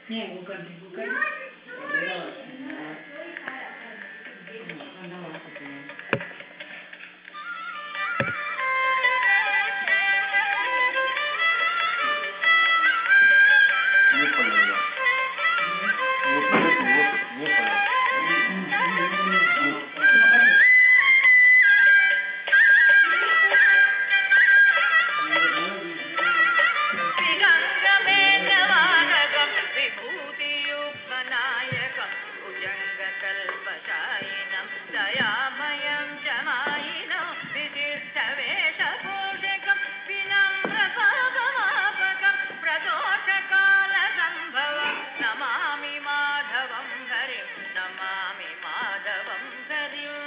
Nie, Łukasz, nie Łukasz. Nie polega. Nie polega, nie, nie polega. శ్రీరంగమేఘవాహకం విభూతియుగ్మనాయకం భుజంగకల్పశాయినం దయామయం జమాయినం విశిష్టవేషభూషకం వినమ్రపాపమాపకం ప్రదోషకాలసంభవం నమామి మాధవం హరిం నమామి మాధవం హరిం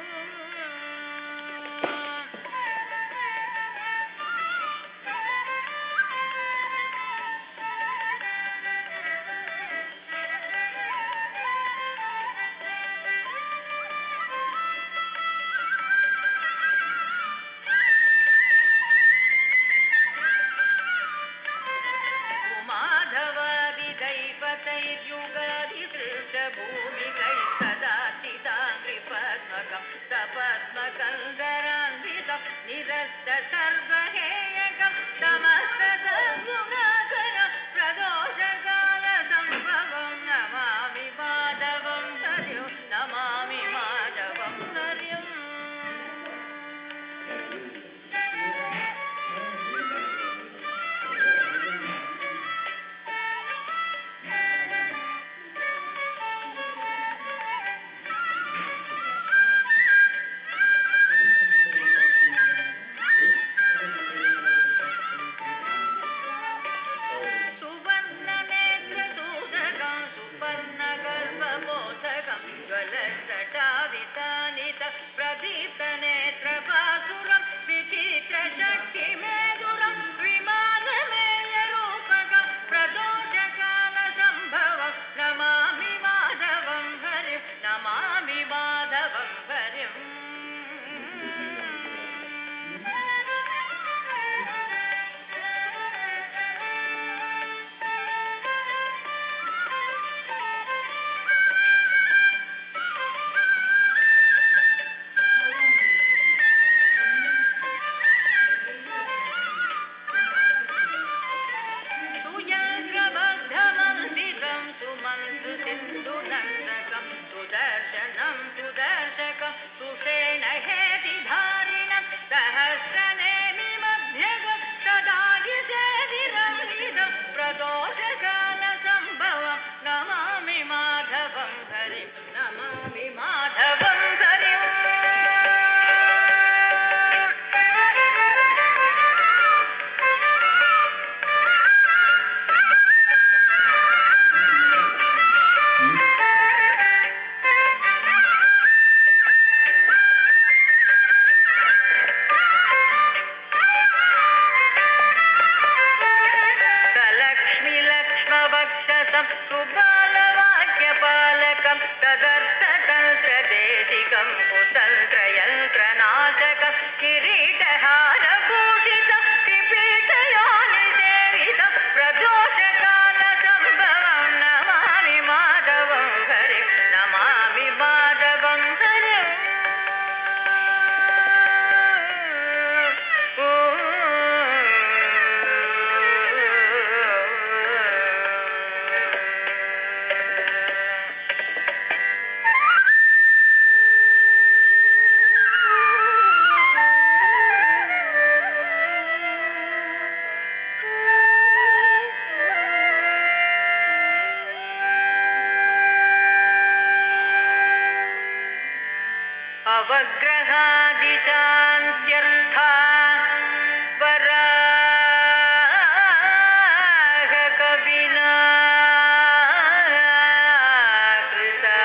माधवादिदैवतैर्युगादिदृष्टभूमिकैः सदाचिदाङ्घ्रिपद्मकं सपद्मकन्दरान्वितं निरस्तसर्वहेयकं समस्तसद्गुणाकरं प्रदोषकालसम्भवं नमामि माधवं हरिं नमामि माधवं हरिम् सुवर्णनेत्रसूदकं सुपर्णगर्भबोधकं ज्वलस्तटादितानित प्रदीप्तनेत्रपासुरं विचित्रशक्तिमेधुरं विमानमेयरूपकं प्रदोषकालसम्भवं नमामि माधवं हरिं नमामि माधवं हरिम् सुयङ्ग्रबद्धमन्दिरं सुमन्तु सिन्धुनन्दकं सुदर्शनं सुदर्शकं सुषेण हेतिधारिणं सहस्रनेमिमध्यगं सदायुषेदिरं प्रदोषकालसम्भवं नमामि माधवं हरिं नमामि माधवं सलक्ष्मीलक्ष्मवक्षसं सुबालवाक्यपालकं तदर्थतन्त्रदेशिकं कुतन्त्रयन्त्रनाशकं किरीटहारभूषितं त्रिपीठयोनिसेवितं प्रदोषकालसम्भवं नमामि माधवं हरिं नमामि माधवं हरिम् अवग्रहादिशान्त्यर्था वराहकविना कृता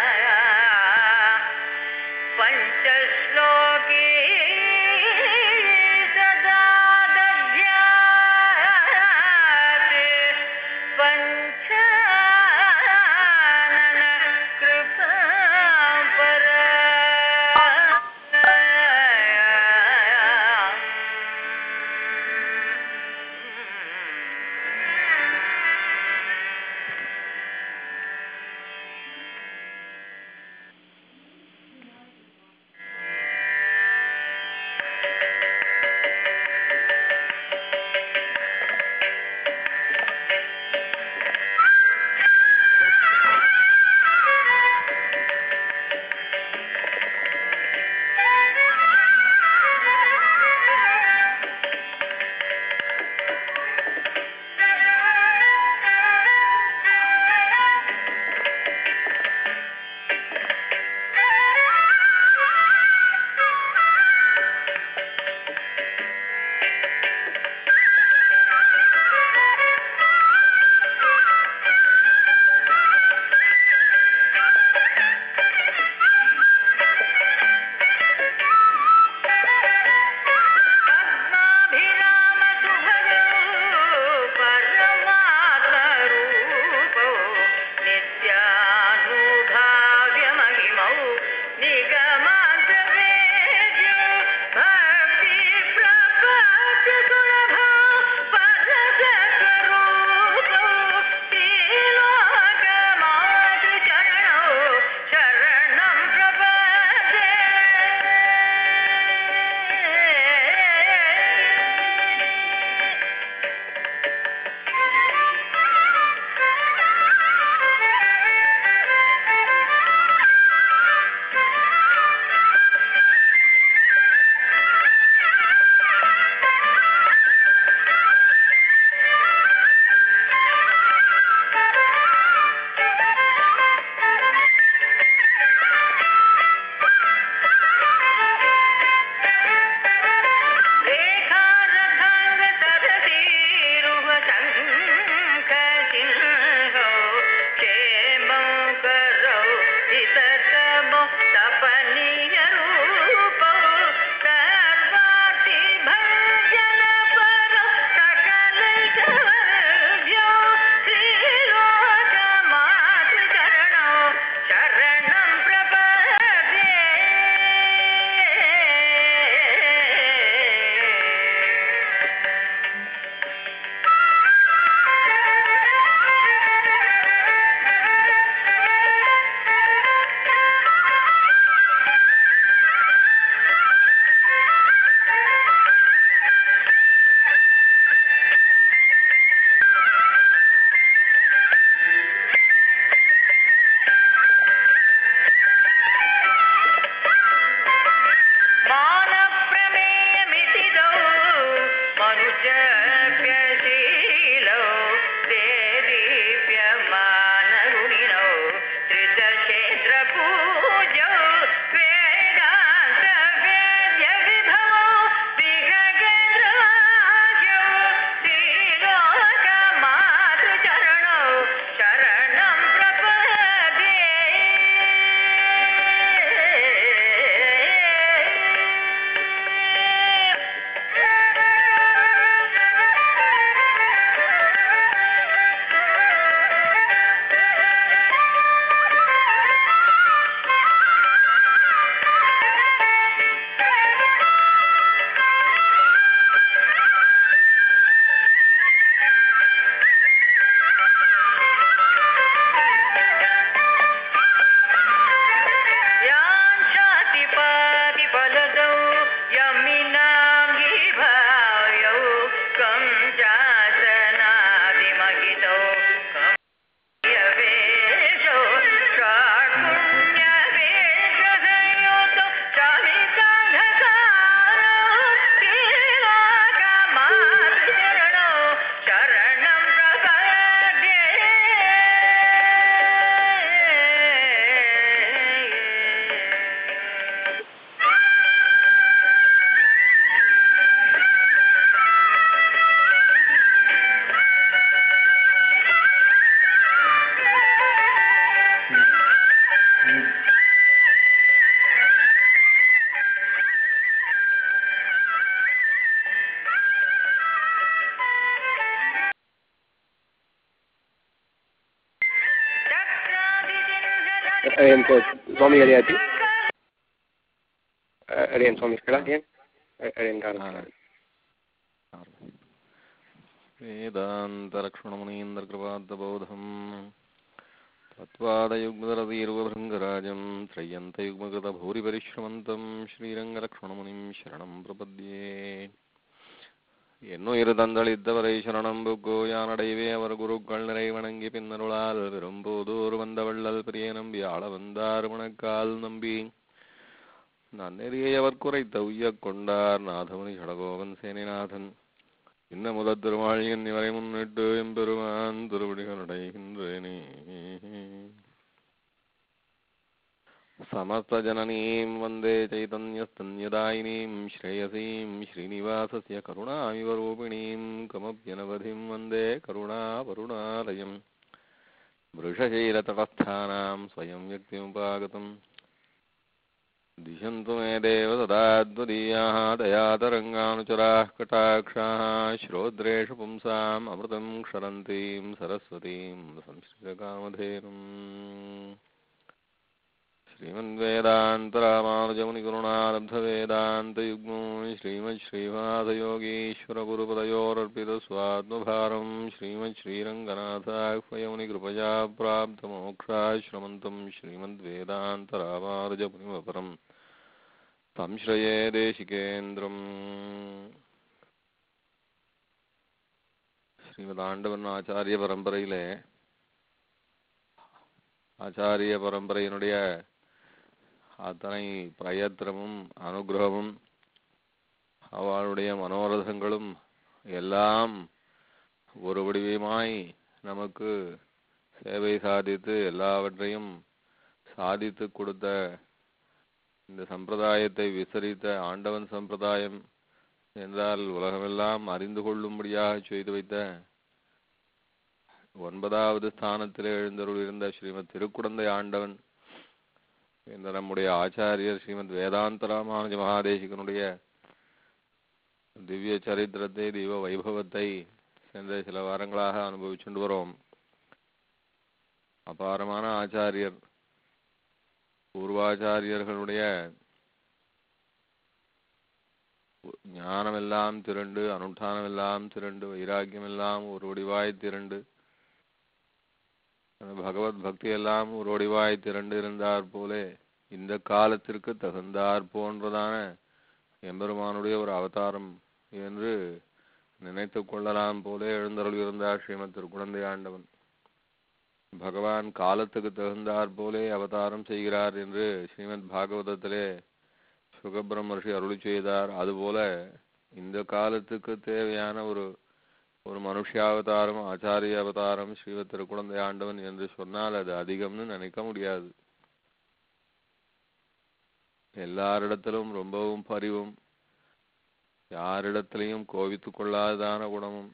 पञ्चश्लोकी सदा दध्यात् पञ्चानन कृपा परा जप्यशीलौ ते दीप्यमानगुणिनौ त्रिदशेन्द्रपूजौ वेदान्तवेद्यविभवौ विहगेन्द्रवाक्यौ श्रीलोकमातृचरणौ शरणं याञ्छातिपातिफलदौ यमिनां गिरिभायौ कं चासनादिमहितौ कं यवेशौ षड्पुण्यवेशसंयुतौ चामिकान्धकारौ श्रीलोकमातृचरणौ शरणं प्रपद्ये ಅಡಿಯನ್ ಸ್ವಾಮಿ ಅಡಿಯಾತಿ ಅಡಿಯನ್ ಸ್ವಾಮಿ ಸ್ಥಳ ಅಡಿಯನ್ ಅಡಿಯನ್ ಕಾಲ वेदान्तलक्ष्मणमुनीन्द्रकृपाद्बोधम् तत्त्वादयुग्मदरतीर्वभृङ्गराजं त्रय्यन्तयुग्मकृतभूरिपरिश्रमन्तं श्रीरङ्गलक्ष्मणमुनिं शरणं प्रपद्ये என்னுயிர் தந்தளித்தவரை சரணம் புக்கோ யானடைவே அவர் குருக்கள் நிறை வணங்கி பின்னருளால் விரும்போதோர் வந்தவள்ளல் பிரிய நம்பி ஆள வந்தார் மணக்கால் நம்பி நன்னெறியை அவர் குறைத்த உய்யக் கொண்டார் நாதமுனி சடகோவன் சேனிநாதன் இன்ன முதற் திருமாழியன் இவரை முன்னிட்டு எம்பெருமான் திருவடிகளடைகின்றேனே समस्तजननीं वन्दे चैतन्यस्तन्यदायिनीं श्रेयसीं श्रीनिवासस्य करुणामिवरूपिणीं कमप्यनवधिं वन्दे करुणावरुणालयम् वृषशैलतटस्थानां स्वयं व्यक्तिमुपागतम् दिशन्तु मे देव सदा त्वदीयाः दयातरङ्गानुचराः कटाक्षाः श्रोद्रेषु पुंसाम् अमृतं क्षरन्तीं सरस्वतीं संश्रितकामधेनुम् श्रीमन्वेदान्तरामानुजमुनिगुरुणालब्धवेदान्तयुग्मो श्रीमच्छ्रीमाधयोगीश्वरगुरुपदयोरर्पितस्वात्मभारं श्रीमच्छ्रीरङ्गनाथाह्वयमुनिकृपया प्राप्तमोक्षाश्रमन्तं श्रीमद्वेदान्तरामानुजमुनिमपरम् तं श्रये देशिकेन्द्रम् ஸ்ரீமதாண்டவன் ஆச்சாரிய பரம்பரையிலே ஆச்சாரிய பரம்பரையினுடைய அத்தனை பிரயத்தனமும் அனுகிரகமும் அவளுடைய மனோரதங்களும் எல்லாம் ஒரு வடிவமாய் நமக்கு சேவை சாதித்து எல்லாவற்றையும் சாதித்து கொடுத்த இந்த சம்பிரதாயத்தை விசரித்த ஆண்டவன் சம்பிரதாயம் என்றால் உலகமெல்லாம் அறிந்து கொள்ளும்படியாக செய்து வைத்த ஒன்பதாவது ஸ்தானத்திலே எழுந்தருளிருந்த ஸ்ரீமத் திருக்குடந்தை ஆண்டவன் இந்த நம்முடைய ஆச்சாரியர் ஸ்ரீமத் வேதாந்த ராமானுஜ மகாதேசிகனுடைய திவ்ய சரித்திரத்தை தெய்வ வைபவத்தை சென்ற சில வாரங்களாக அனுபவிச்சுண்டு வரோம் அபாரமான ஆச்சாரியர் பூர்வாச்சாரியர்களுடைய ஞானமெல்லாம் திரண்டு அனுஷ்டானமெல்லாம் திரண்டு வைராக்கியமெல்லாம் ஒரு வடிவாய் திரண்டு அந்த பகவத் பக்தி எல்லாம் ஒரு வடிவாய் திரண்டு இருந்தார் போலே இந்த காலத்திற்கு தகுந்தார் போன்றதான எம்பெருமானுடைய ஒரு அவதாரம் என்று நினைத்து கொள்ளலாம் போலே எழுந்தருள் இருந்தார் ஸ்ரீமத் திருக்குழந்தை ஆண்டவன் பகவான் காலத்துக்கு தகுந்தார் போலே அவதாரம் செய்கிறார் என்று ஸ்ரீமத் பாகவதத்திலே சுகபிரம்மர்ஷி அருளி செய்தார் அதுபோல இந்த காலத்துக்கு தேவையான ஒரு ஒரு மனுஷாவதாரம் ஆச்சாரிய அவதாரம் ஸ்ரீவத் திருக்குழந்தை ஆண்டவன் என்று சொன்னால் அது அதிகம்னு நினைக்க முடியாது எல்லாரிடத்திலும் ரொம்பவும் பரிவும் யாரிடத்திலையும் கோபித்து கொள்ளாததான குணமும்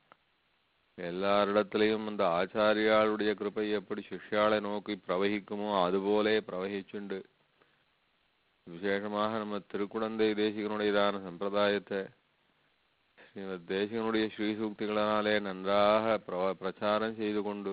எல்லாரிடத்திலையும் அந்த ஆச்சாரியாளுடைய கிருபை எப்படி சிஷ்யாளை நோக்கி பிரவகிக்குமோ அதுபோலே பிரவகிச்சுண்டு விசேஷமாக நம்ம திருக்குழந்தை தேசிகனுடையதான சம்பிரதாயத்தை ஸ்ரீமத் தேசிகனுடைய ஸ்ரீசூக்திகளினாலே நன்றாக பிரவ பிரச்சாரம் செய்து கொண்டு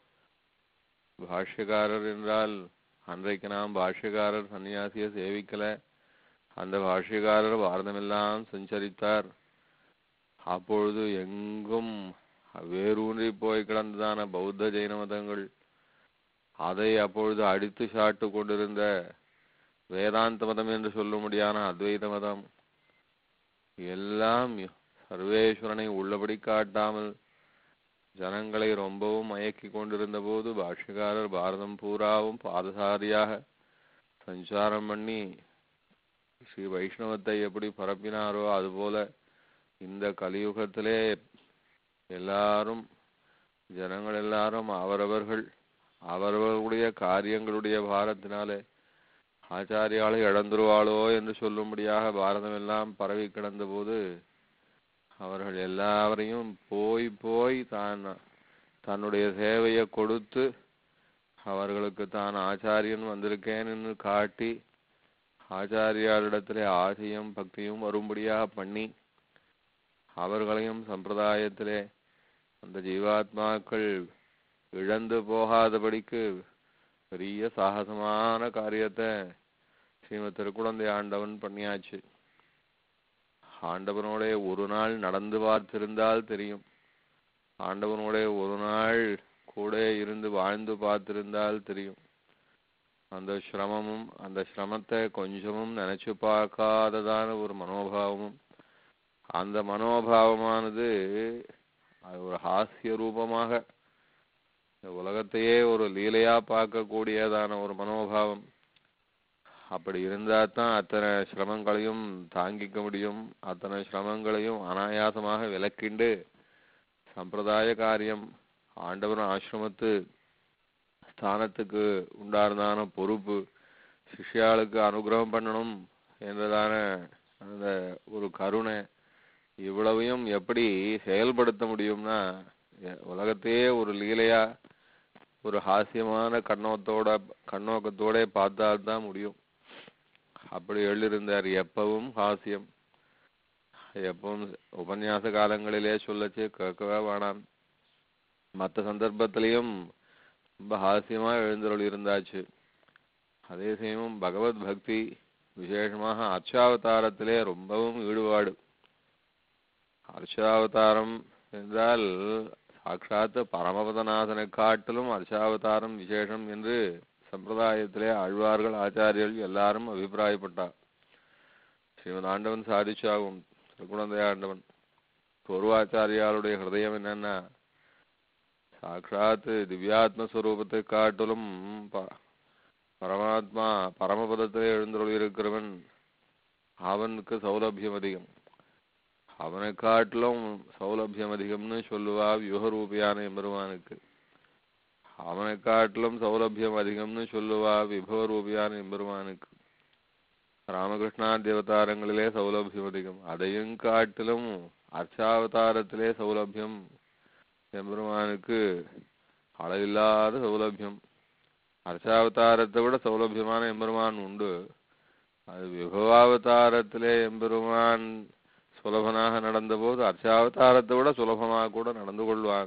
பாஷ்யக்காரர் என்றால் அன்றைக்கு நாம் பாஷ்யக்காரர் சன்னியாசியை சேவிக்கல அந்த பாஷ்யக்காரர் பாரதமெல்லாம் சஞ்சரித்தார் அப்பொழுது எங்கும் வேரூன்றி போய் கிடந்ததான பௌத்த ஜெயின மதங்கள் அதை அப்பொழுது அடித்து சாட்டு கொண்டிருந்த வேதாந்த மதம் என்று சொல்லும்படியான அத்வைத மதம் எல்லாம் சர்வேஸ்வரனை உள்ளபடி காட்டாமல் ஜனங்களை ரொம்பவும் மயக்கி கொண்டிருந்த போது பாஷ்யக்காரர் பாரதம் பூராவும் பாதசாரியாக சஞ்சாரம் பண்ணி ஸ்ரீ வைஷ்ணவத்தை எப்படி பரப்பினாரோ அதுபோல இந்த கலியுகத்திலே எல்லாரும் ஜனங்கள் எல்லாரும் அவரவர்கள் அவரவர்களுடைய காரியங்களுடைய பாரத்தினாலே ஆச்சாரியாலை இழந்துருவாளோ என்று சொல்லும்படியாக பாரதம் எல்லாம் பரவி கிடந்த போது அவர்கள் எல்லாவரையும் போய் போய் தான் தன்னுடைய சேவையை கொடுத்து அவர்களுக்கு தான் ஆச்சாரியன் வந்திருக்கேன்னு காட்டி ஆச்சாரியாரிடத்திலே ஆசையும் பக்தியும் வரும்படியாக பண்ணி அவர்களையும் சம்பிரதாயத்திலே அந்த ஜீவாத்மாக்கள் இழந்து போகாதபடிக்கு பெரிய சாகசமான காரியத்தை ஸ்ரீமத் திருக்குழந்தை ஆண்டவன் பண்ணியாச்சு ஆண்டவனோட ஒரு நாள் நடந்து பார்த்திருந்தால் தெரியும் ஆண்டவனோட ஒரு நாள் கூட இருந்து வாழ்ந்து பார்த்திருந்தால் தெரியும் அந்த சிரமமும் அந்த சிரமத்தை கொஞ்சமும் நினைச்சு பார்க்காததான ஒரு மனோபாவமும் அந்த மனோபாவமானது அது ஒரு ஹாஸ்ய ரூபமாக இந்த உலகத்தையே ஒரு லீலையா பார்க்கக்கூடியதான ஒரு மனோபாவம் அப்படி இருந்தா தான் அத்தனை சிரமங்களையும் தாங்கிக்க முடியும் அத்தனை சிரமங்களையும் அனாயாசமாக விலக்கிண்டு சம்பிரதாய காரியம் ஆண்டவன் ஆசிரமத்து ஸ்தானத்துக்கு உண்டானதான பொறுப்பு சிஷ்யாளுக்கு அனுகிரகம் பண்ணணும் என்றதான அந்த ஒரு கருணை இவ்வளவையும் எப்படி செயல்படுத்த முடியும்னா எ- உலகத்தையே ஒரு லீலையா ஒரு ஹாஸ்யமான கண்ணோத்தோட கண்ணோக்கத்தோட பார்த்தால்தான் முடியும் அப்படி எழுதியிருந்தார் எப்பவும் ஹாஸ்யம் எப்பவும் உபன்யாச காலங்களிலே சொல்லச்சு கேட்கவே வேணாம் மற்ற சந்தர்ப்பத்திலையும் ரொம்ப ஹாஸ்யமா எழுந்தருள் இருந்தாச்சு அதே சமயம் பகவத் பக்தி விசேஷமாக அர்ச்சாவதாரத்திலே ரொம்பவும் ஈடுபாடு அர்ச்சாவதாரம் என்றால் சாட்சாத் பரமபதநாதனை காட்டிலும் அர்ச்சாவதாரம் விசேஷம் என்று சம்பிரதாயத்திலே ஆழ்வார்கள் ஆச்சாரியர்கள் எல்லாரும் அபிப்பிராயப்பட்டார் ஸ்ரீமத் ஆண்டவன் சாதிச்சாகும் திருக்குழந்தை ஆண்டவன் பூர்வாச்சாரியாளுடைய ஹிருதயம் என்னன்னா சாட்சாத் திவ்யாத்ம ஸ்வரூபத்தை காட்டிலும் ப- பரமாத்மா பரமபதத்திலே எழுந்தருள் இருக்கிறவன் அவனுக்கு சௌலபியம் அதிகம் அவனை காட்டிலும் சௌலபியம் அதிகம்னு சொல்லுவா வியூகரூபியான எம்பெருமானுக்கு அவனை காட்டிலும் சௌலபியம் அதிகம்னு சொல்லுவா விபவரூபியான எம்பெருமானுக்கு ராமகிருஷ்ணா தேவதாரங்களிலே சௌலபியம் அதிகம் அதையும் காட்டிலும் அர்ச்சாவதாரத்திலே சௌலபியம் எம்பெருமானுக்கு அளவில்லாத சௌலபியம் அர்ச்சாவதாரத்தை விட சௌலபியமான எம்பெருமான் உண்டு அது விபவாவதாரத்திலே எம்பெருமான் சுலபனாக நடந்தபோது அர்ச்சாவதாரத்தை விட சுலபமாக கூட நடந்து கொள்வான்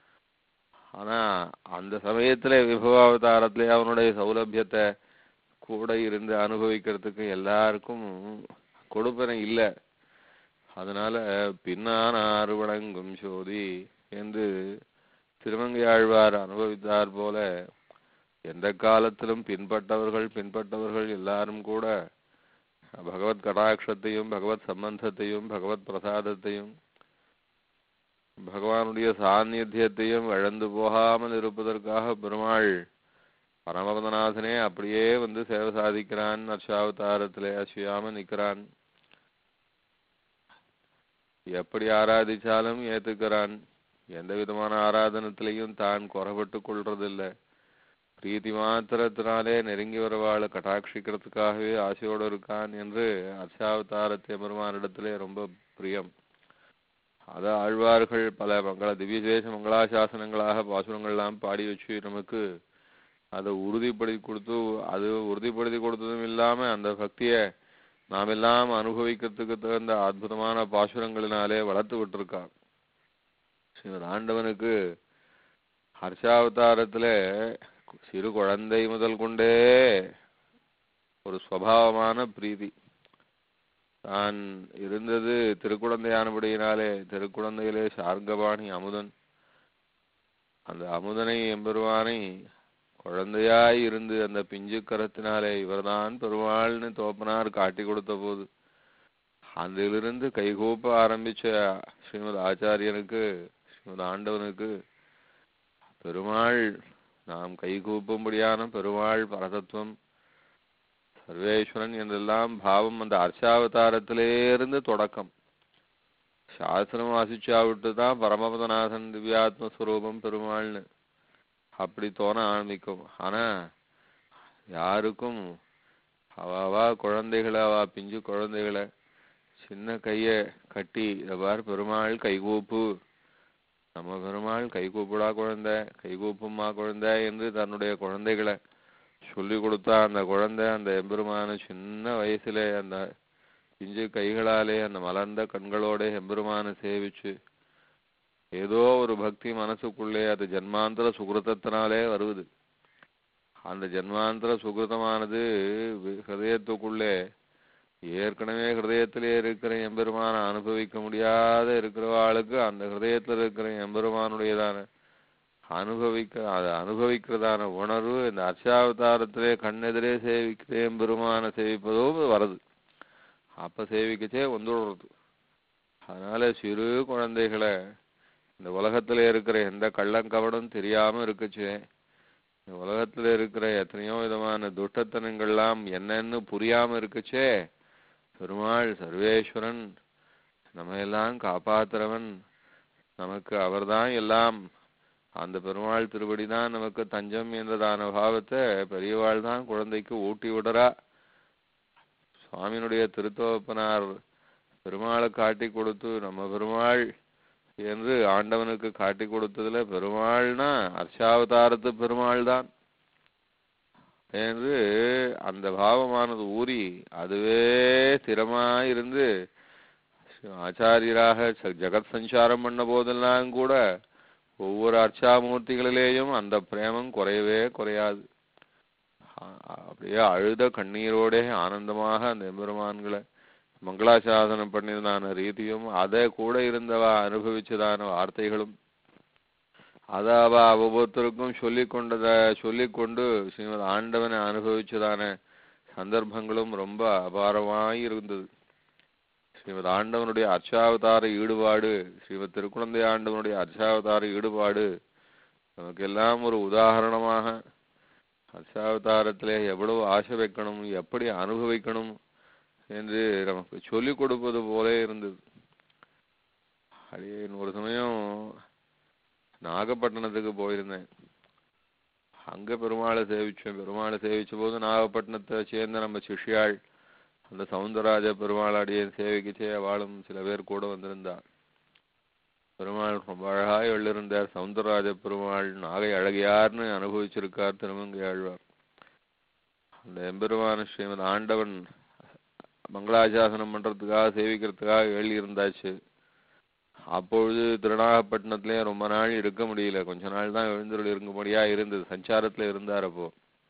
ஆனா அந்த சமயத்திலே விபவாவதாரத்திலே அவனுடைய சௌலபியத்தை கூட இருந்து அனுபவிக்கிறதுக்கு எல்லாருக்கும் கொடுப்பனை இல்லை அதனால பின்னானார் வணங்கும் சோதி என்று திருமங்கையாழ்வார் அனுபவித்தார் போல எந்த காலத்திலும் பின்பட்டவர்கள் பின்பட்டவர்கள் எல்லாரும் கூட பகவத் கடாட்சத்தையும் பகவத் சம்பந்தத்தையும் பகவத் பிரசாதத்தையும் பகவானுடைய சாநித்தியத்தையும் இழந்து போகாமல் இருப்பதற்காக பெருமாள் பரமபதநாதனே அப்படியே வந்து சேவை சாதிக்கிறான் அர்ஷாவதாரத்திலே அசுயாம நிற்கிறான் எப்படி ஆராதிச்சாலும் ஏத்துக்கிறான் எந்த விதமான ஆராதனத்திலையும் தான் குறைபட்டு கொள்றதில்லை பிரீத்தி மாத்திரத்தினாலே நெருங்கி வரவாளை கட்டாட்சிக்கிறதுக்காகவே ஆசையோடு இருக்கான் என்று அர்ச்சாவதாரத்தை பெருமானிடத்திலே ரொம்ப பிரியம் அத ஆழ்வார்கள் பல மங்கள திவ்யசேஷ மங்களாசாசனங்களாக பாசுரங்கள்லாம் பாடி வச்சு நமக்கு அதை உறுதிப்படுத்தி கொடுத்து அது உறுதிப்படுத்தி கொடுத்ததும் இல்லாம அந்த பக்தியை நாம் எல்லாம் அனுபவிக்கிறதுக்கு தகுந்த அற்புதமான பாசுரங்களினாலே வளர்த்து விட்டுருக்கான் ஸ்ரீமத் ஆண்டவனுக்கு ஹர்ஷாவதாரத்துல சிறு குழந்தை முதல் கொண்டே ஒரு சுவாவமான பிரீதி தான் இருந்தது திருக்குழந்தையானபடியினாலே திருக்குழந்தையிலே சார்கபாணி அமுதன் அந்த அமுதனை எம்பெருமானை குழந்தையாய் இருந்து அந்த பிஞ்சு கரத்தினாலே இவர்தான் பெருமாள்னு தோப்பனார் காட்டி கொடுத்த போது அதிலிருந்து கைகூப்ப ஆரம்பிச்ச ஸ்ரீமத் ஆச்சாரியனுக்கு ஸ்ரீமத் ஆண்டவனுக்கு பெருமாள் நாம் கைகூப்பும்படியான பெருமாள் பரதத்துவம் சர்வேஸ்வரன் என்றெல்லாம் பாவம் அந்த அர்ச்சாவதாரத்திலேருந்து தொடக்கம் சாஸ்திரம் வாசிச்சாவிட்டு தான் பரமபதநாதன் திவ்யாத்மஸ்வரூபம் பெருமாள்னு அப்படி தோண ஆரம்பிக்கும் ஆனா யாருக்கும் அவாவா குழந்தைகளை அவா பிஞ்சு குழந்தைகளை சின்ன கைய கட்டி இதை பார் பெருமாள் கைகூப்பு நம்ம பெருமாள் கைகூப்புடா குழந்தை கைகூப்புமா குழந்தை என்று தன்னுடைய குழந்தைகளை சொல்லி கொடுத்தா அந்த குழந்தை அந்த எம்பெருமான சின்ன வயசுல அந்த பிஞ்சு கைகளாலே அந்த மலர்ந்த கண்களோட எம்பெருமான சேவிச்சு ஏதோ ஒரு பக்தி மனசுக்குள்ளே அது ஜன்மாந்தர சுகிருத்தத்தினாலே வருவது அந்த ஜன்மாந்தர சுகிருதமானது வி- ஹிருதயத்துக்குள்ளே ஏற்கனவே ஹிருதயத்திலே இருக்கிற எம்பெருமான அனுபவிக்க முடியாத இருக்கிறவாளுக்கு அந்த ஹிருதயத்தில் இருக்கிற எம்பெருமானுடையதான அனுபவிக்க அதை அனுபவிக்கிறதான உணர்வு இந்த அர்ச்சாவதாரத்திலே கண்ணெதிரே சேவிக்கிற எம்பெருமான சேவிப்பதும் வருது அப்ப சேவிக்கச்சே வந்துடுறது அதனால சிறு குழந்தைகளை இந்த உலகத்துல இருக்கிற எந்த கள்ளங்கவடும் தெரியாம இருக்குச்சே இந்த உலகத்துல இருக்கிற எத்தனையோ விதமான துட்டத்தனங்கள்லாம் என்னன்னு புரியாம இருக்குச்சே பெருமாள் சர்வேஸ்வரன் நம்ம எல்லாம் காப்பாத்துறவன் நமக்கு அவர்தான் எல்லாம் அந்த பெருமாள் திருவடி தான் நமக்கு தஞ்சம் என்றதான பாவத்தை பெரியவாள் தான் குழந்தைக்கு ஊட்டி விடுறா சுவாமியினுடைய திருத்தோப்பனார் பெருமாளை காட்டி கொடுத்து நம்ம பெருமாள் என்று ஆண்டவனுக்கு காட்டி கொடுத்ததுல பெருமாள்னா அர்ச்சாவதாரத்து பெருமாள் தான் என்று அந்த பாவமானது ஊறி அதுவே ஸ்திரமாயிருந்து ஆச்சாரியராக ச- ஜெகத் சஞ்சாரம் பண்ண போதெல்லாம் கூட ஒவ்வொரு அர்ச்சாமூர்த்திகளிலேயும் அந்த பிரேமம் குறையவே குறையாது ஆ- அப்படியே அழுத கண்ணீரோட ஆனந்தமாக அந்த எம்பெருமான்களை மங்களாசாசனம் பண்ணியதான ரீதியும் அதை கூட இருந்தவா அனுபவிச்சதான வார்த்தைகளும் அதை அவ ஒவ்வொருத்தருக்கும் சொல்லிக் கொண்டத சொல்லிக் கொண்டு ஸ்ரீமத் ஆண்டவனை அனுபவிச்சதான சந்தர்ப்பங்களும் ரொம்ப அபாரமாய் இருந்தது ஸ்ரீமத் ஆண்டவனுடைய அர்ச்சாவதார ஈடுபாடு ஸ்ரீமத் திருக்குழந்தை ஆண்டவனுடைய அர்ச்சாவதார ஈடுபாடு நமக்கெல்லாம் ஒரு உதாரணமாக அர்ச்சாவதாரத்திலே எவ்வளவு ஆசை வைக்கணும் எப்படி அனுபவிக்கணும் என்று நமக்கு சொல்லிக் கொடுப்பது போல இருந்தது அடியேன் ஒரு சமயம் நாகப்பட்டினத்துக்கு போயிருந்தேன் அங்க பெருமாளை சேவிச்சேன் பெருமாளை சேவிச்ச போது நாகப்பட்டினத்தை சேர்ந்த நம்ம சிஷ்யாள் அந்த சவுந்தரராஜ பெருமாள் அடியேன் சேவிக்கச்சே அவளும் சில பேர் கூட வந்திருந்தா பெருமாள் ரொம்ப அழகாய் எழுந்திருந்தார் சவுந்தரராஜ பெருமாள் நாகை அழகியார்னு அனுபவிச்சிருக்கார் திருமங்கை ஆழ்வார் அந்த எம்பெருமான ஸ்ரீமத் ஆண்டவன் மங்களாசாசனம் பண்றதுக்காக சேவிக்கிறதுக்காக எழுதி இருந்தாச்சு அப்பொழுது திருநாகப்பட்டினத்திலே ரொம்ப நாள் இருக்க முடியல கொஞ்ச நாள் தான் எழுந்தருள் இருக்கும்படியா இருந்தது சஞ்சாரத்துல இருந்தார் அப்போ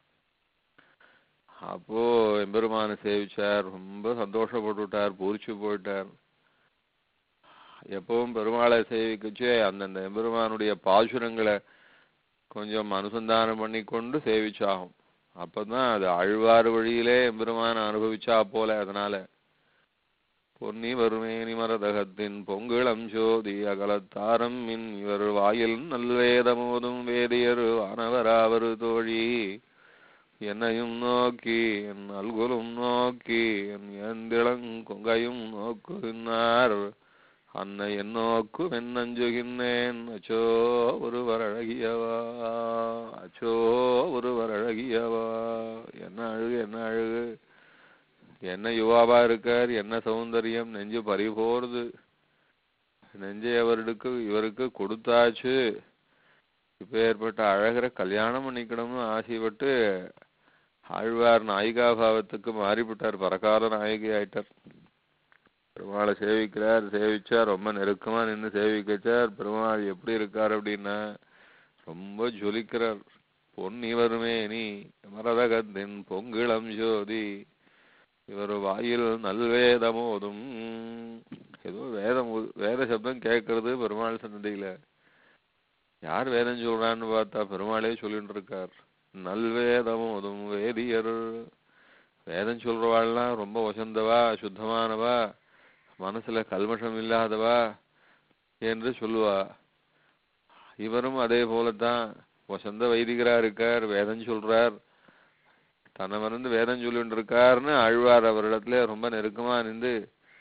அப்போ எம்பெருமானை சேவிச்சார் ரொம்ப சந்தோஷப்பட்டுட்டார் பூரிச்சு போயிட்டார் எப்பவும் பெருமாளை சேவிக்கச்சே அந்தந்த எம்பெருமானுடைய பாசுரங்களை கொஞ்சம் அனுசந்தானம் பண்ணி கொண்டு சேவிச்சாகும் அப்பதான் அது அழ்வார் வழியிலே எம்பெருமான அனுபவிச்சா போல அதனால பொன்னி வருமேனி மரதகத்தின் பொங்கிளம் ஜோதி அகலத்தாரம் மின் இவர் வாயில் நல்வேதமோதும் வேதியரு வானவராவரு தோழி என்னையும் நோக்கி என் அல்குலும் நோக்கி என் எந்திளங் கொங்கையும் நோக்குனார் அன்னை என்னோக்கு வெண்ணஞ்சுகின்றேன் அச்சோ ஒருவர் அழகியவா அச்சோ ஒருவர் அழகியவா என்ன அழகு என்ன அழகு என்ன யுவாவா இருக்கார் என்ன சௌந்தரியம் நெஞ்சு பறி போறது நெஞ்சை அவருக்கு இவருக்கு கொடுத்தாச்சு இப்ப ஏற்பட்ட அழகரை கல்யாணம் பண்ணிக்கணும்னு ஆசைப்பட்டு ஆழ்வார் நாயிகா பாவத்துக்கு மாறிவிட்டார் பரகால நாயகி ஆயிட்டார் பெருமாளை சேவிக்கிறார் சேவிச்சார் ரொம்ப நெருக்கமா நின்னு சேவிக்கச்சார் பெருமாள் எப்படி இருக்கார் அப்படின்னா ரொம்ப ஜொலிக்கிறார் பொன்னி வருமே நீ மரதகத்தின் பொங்கிளம் ஜோதி இவர் வாயில் நல்வேதமோதும் ஏதோ வேதம் ஓது- வேத சப்தம் கேட்கறது பெருமாள் சன்னதியில யார் வேதம் சொல்றான்னு பார்த்தா பெருமாளே சொல்லிட்டு இருக்கார் நல்வேதமோதும் வேதியர் வேதம் சொல்றவாள்லாம் ரொம்ப வசந்தவா சுத்தமானவா மனசுல கல்மஷம் இல்லாதவா என்று சொல்லுவா இவரும் அதே போலத்தான் வசந்த வைதிகரா இருக்கார் வேதம் சொல்றார் தன்னை மறந்து வேதம் சொல்லிட்டு இருக்காருன்னு ஆழ்வார் அவரிடத்துல ரொம்ப நெருக்கமா நின்று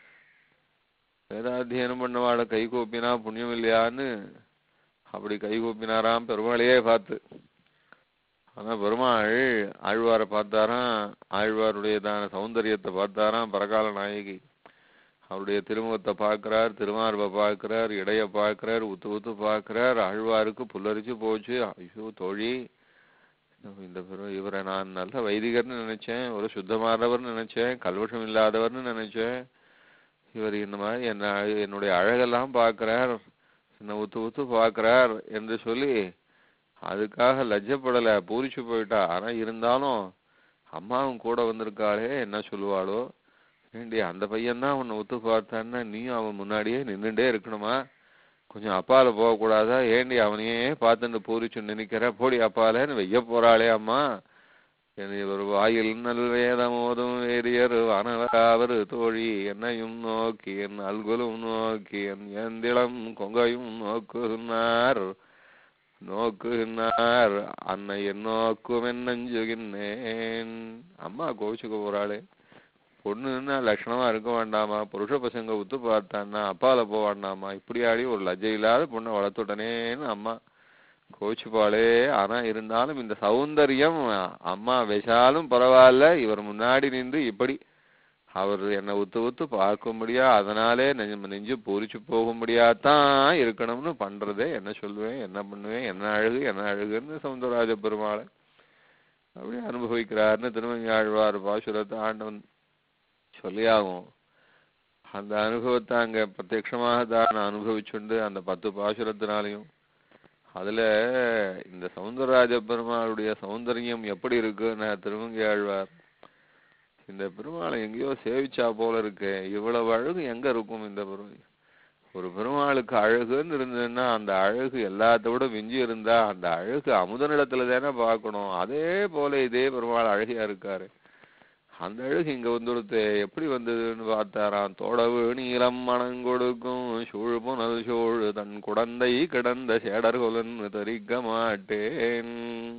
வேதாத்தியனம் பண்ணவாளை கை கூப்பினா புண்ணியம் இல்லையான்னு அப்படி கை கூப்பினாராம் பெருமாளையே பார்த்து ஆனா பெருமாள் ஆழ்வாரை பார்த்தாராம் ஆழ்வாருடையதான சௌந்தரியத்தை பார்த்தாராம் பரகால நாயகி அவருடைய திருமுகத்தை பார்க்கிறார் திருமார்பை பார்க்கிறார் இடைய பார்க்கிறார் உத்து உத்து பார்க்கிறார் ஆழ்வாருக்கு புல்லரிச்சு போச்சு ஐயோ தோழி இந்த பெரு- இவரை நான் நல்ல வைதிகர்னு நினைச்சேன் ஒரு சுத்தமானவர்னு நினைச்சேன் கல்வஷம் இல்லாதவர்னு நினைச்சேன் இவர் இந்த மாதிரி என்ன அழ- என்னுடைய அழகெல்லாம் பார்க்கிறார் என்னை உத்து உத்து பார்க்கிறார் என்று சொல்லி அதுக்காக லஜ்ஜப்படலை பூரிச்சு போயிட்டா ஆனா இருந்தாலும் அம்மாவும் கூட வந்திருக்காளே என்ன சொல்லுவாளோ ஏண்டி அந்த பையன்தான் உன்னை உத்து பார்த்தான்னா நீயும் அவன் முன்னாடியே நின்னுட்டே இருக்கணுமா கொஞ்சம் அப்பால போகக்கூடாதா ஏண்டி அவனையே பார்த்துட்டு பூரிச்சு நினைக்கிற போடி அப்பாலேன்னு வெய்ய போறாளே அம்மா என்னை ஒரு வாயில் நல் வேதமோதும் வேரியர் வானவராவர் தோழி என்னையும் நோக்கி என் அல்குலும் நோக்கி என் ஏந்திளம் கொங்கையும் நோக்குகின்றார் நோக்குகின்றார் அன்னை என் நோக்கும் என் நஞ்சுகின்றேன் அம்மா கோவிச்சுக்க போறாளே பொண்ணுன்னா லட்சணமா இருக்க வேண்டாமா புருஷ பசங்க உத்து பார்த்தான்னா அப்பால போக வேண்டாமா இப்படி ஆடி ஒரு லஜ்ஜை இல்லாத பொண்ணை வளர்த்துட்டனேன்னு அம்மா கோச்சுப்பாளே ஆனா இருந்தாலும் இந்த சௌந்தரியம் அம்மா விஷாலும் பரவாயில்ல இவர் முன்னாடி நின்று இப்படி அவர் என்னை உத்து உத்து பார்க்கும்படியா அதனாலே நெஞ்சு நெஞ்சு பூரிச்சு போகும்படியாத்தான் இருக்கணும்னு பண்றதே என்ன சொல்லுவேன் என்ன பண்ணுவேன் என்ன அழகு என்ன அழகுன்னு சவுந்தரராஜ பெருமாளை அப்படி அனுபவிக்கிறாருன்னு திருமங்கி ஆழ்வார் பாசுரத்தை ஆண்டவன் சொல்லியாகும் அந்த அனுபவத்தை அங்க பிரத்யட்சமாக தான் அனுபவிச்சுண்டு அந்த பத்து பாசுரத்தினாலையும் அதுல இந்த சவுந்தரராஜ பெருமாளுடைய சௌந்தரியம் எப்படி இருக்குன்னு திருமங்கி ஆழ்வார் இந்த பெருமாளை எங்கேயோ சேவிச்சா போல இருக்கு இவ்வளவு அழகு எங்க இருக்கும் இந்த பெருமாள் ஒரு பெருமாளுக்கு அழகுன்னு இருந்ததுன்னா அந்த அழகு எல்லாத்த விட மிஞ்சி இருந்தா அந்த அழகு அமுதனிடத்துல தானே பார்க்கணும் அதே போல இதே பெருமாள் அழகியா இருக்காரு அந்த அழகு இங்க வந்துடுத்து எப்படி வந்ததுன்னு பார்த்தாராம் தோடவு நீலம் மணங்கொடுக்கும் சூழ் புனல் சூழ் தன் குடந்தை கிடந்த சேடர்கொலன் தரிக்க மாட்டேன்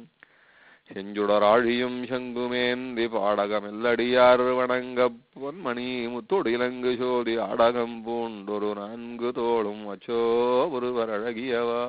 செஞ்சுடர் ஆழியும் சங்குமேந்தி பாடகம் எல்லடியார் வணங்க பொன்மணி முத்தோடு இலங்கு சோதி ஆடகம் பூண்டொரு நான்கு தோளும் அச்சோ ஒருவர் அழகியவா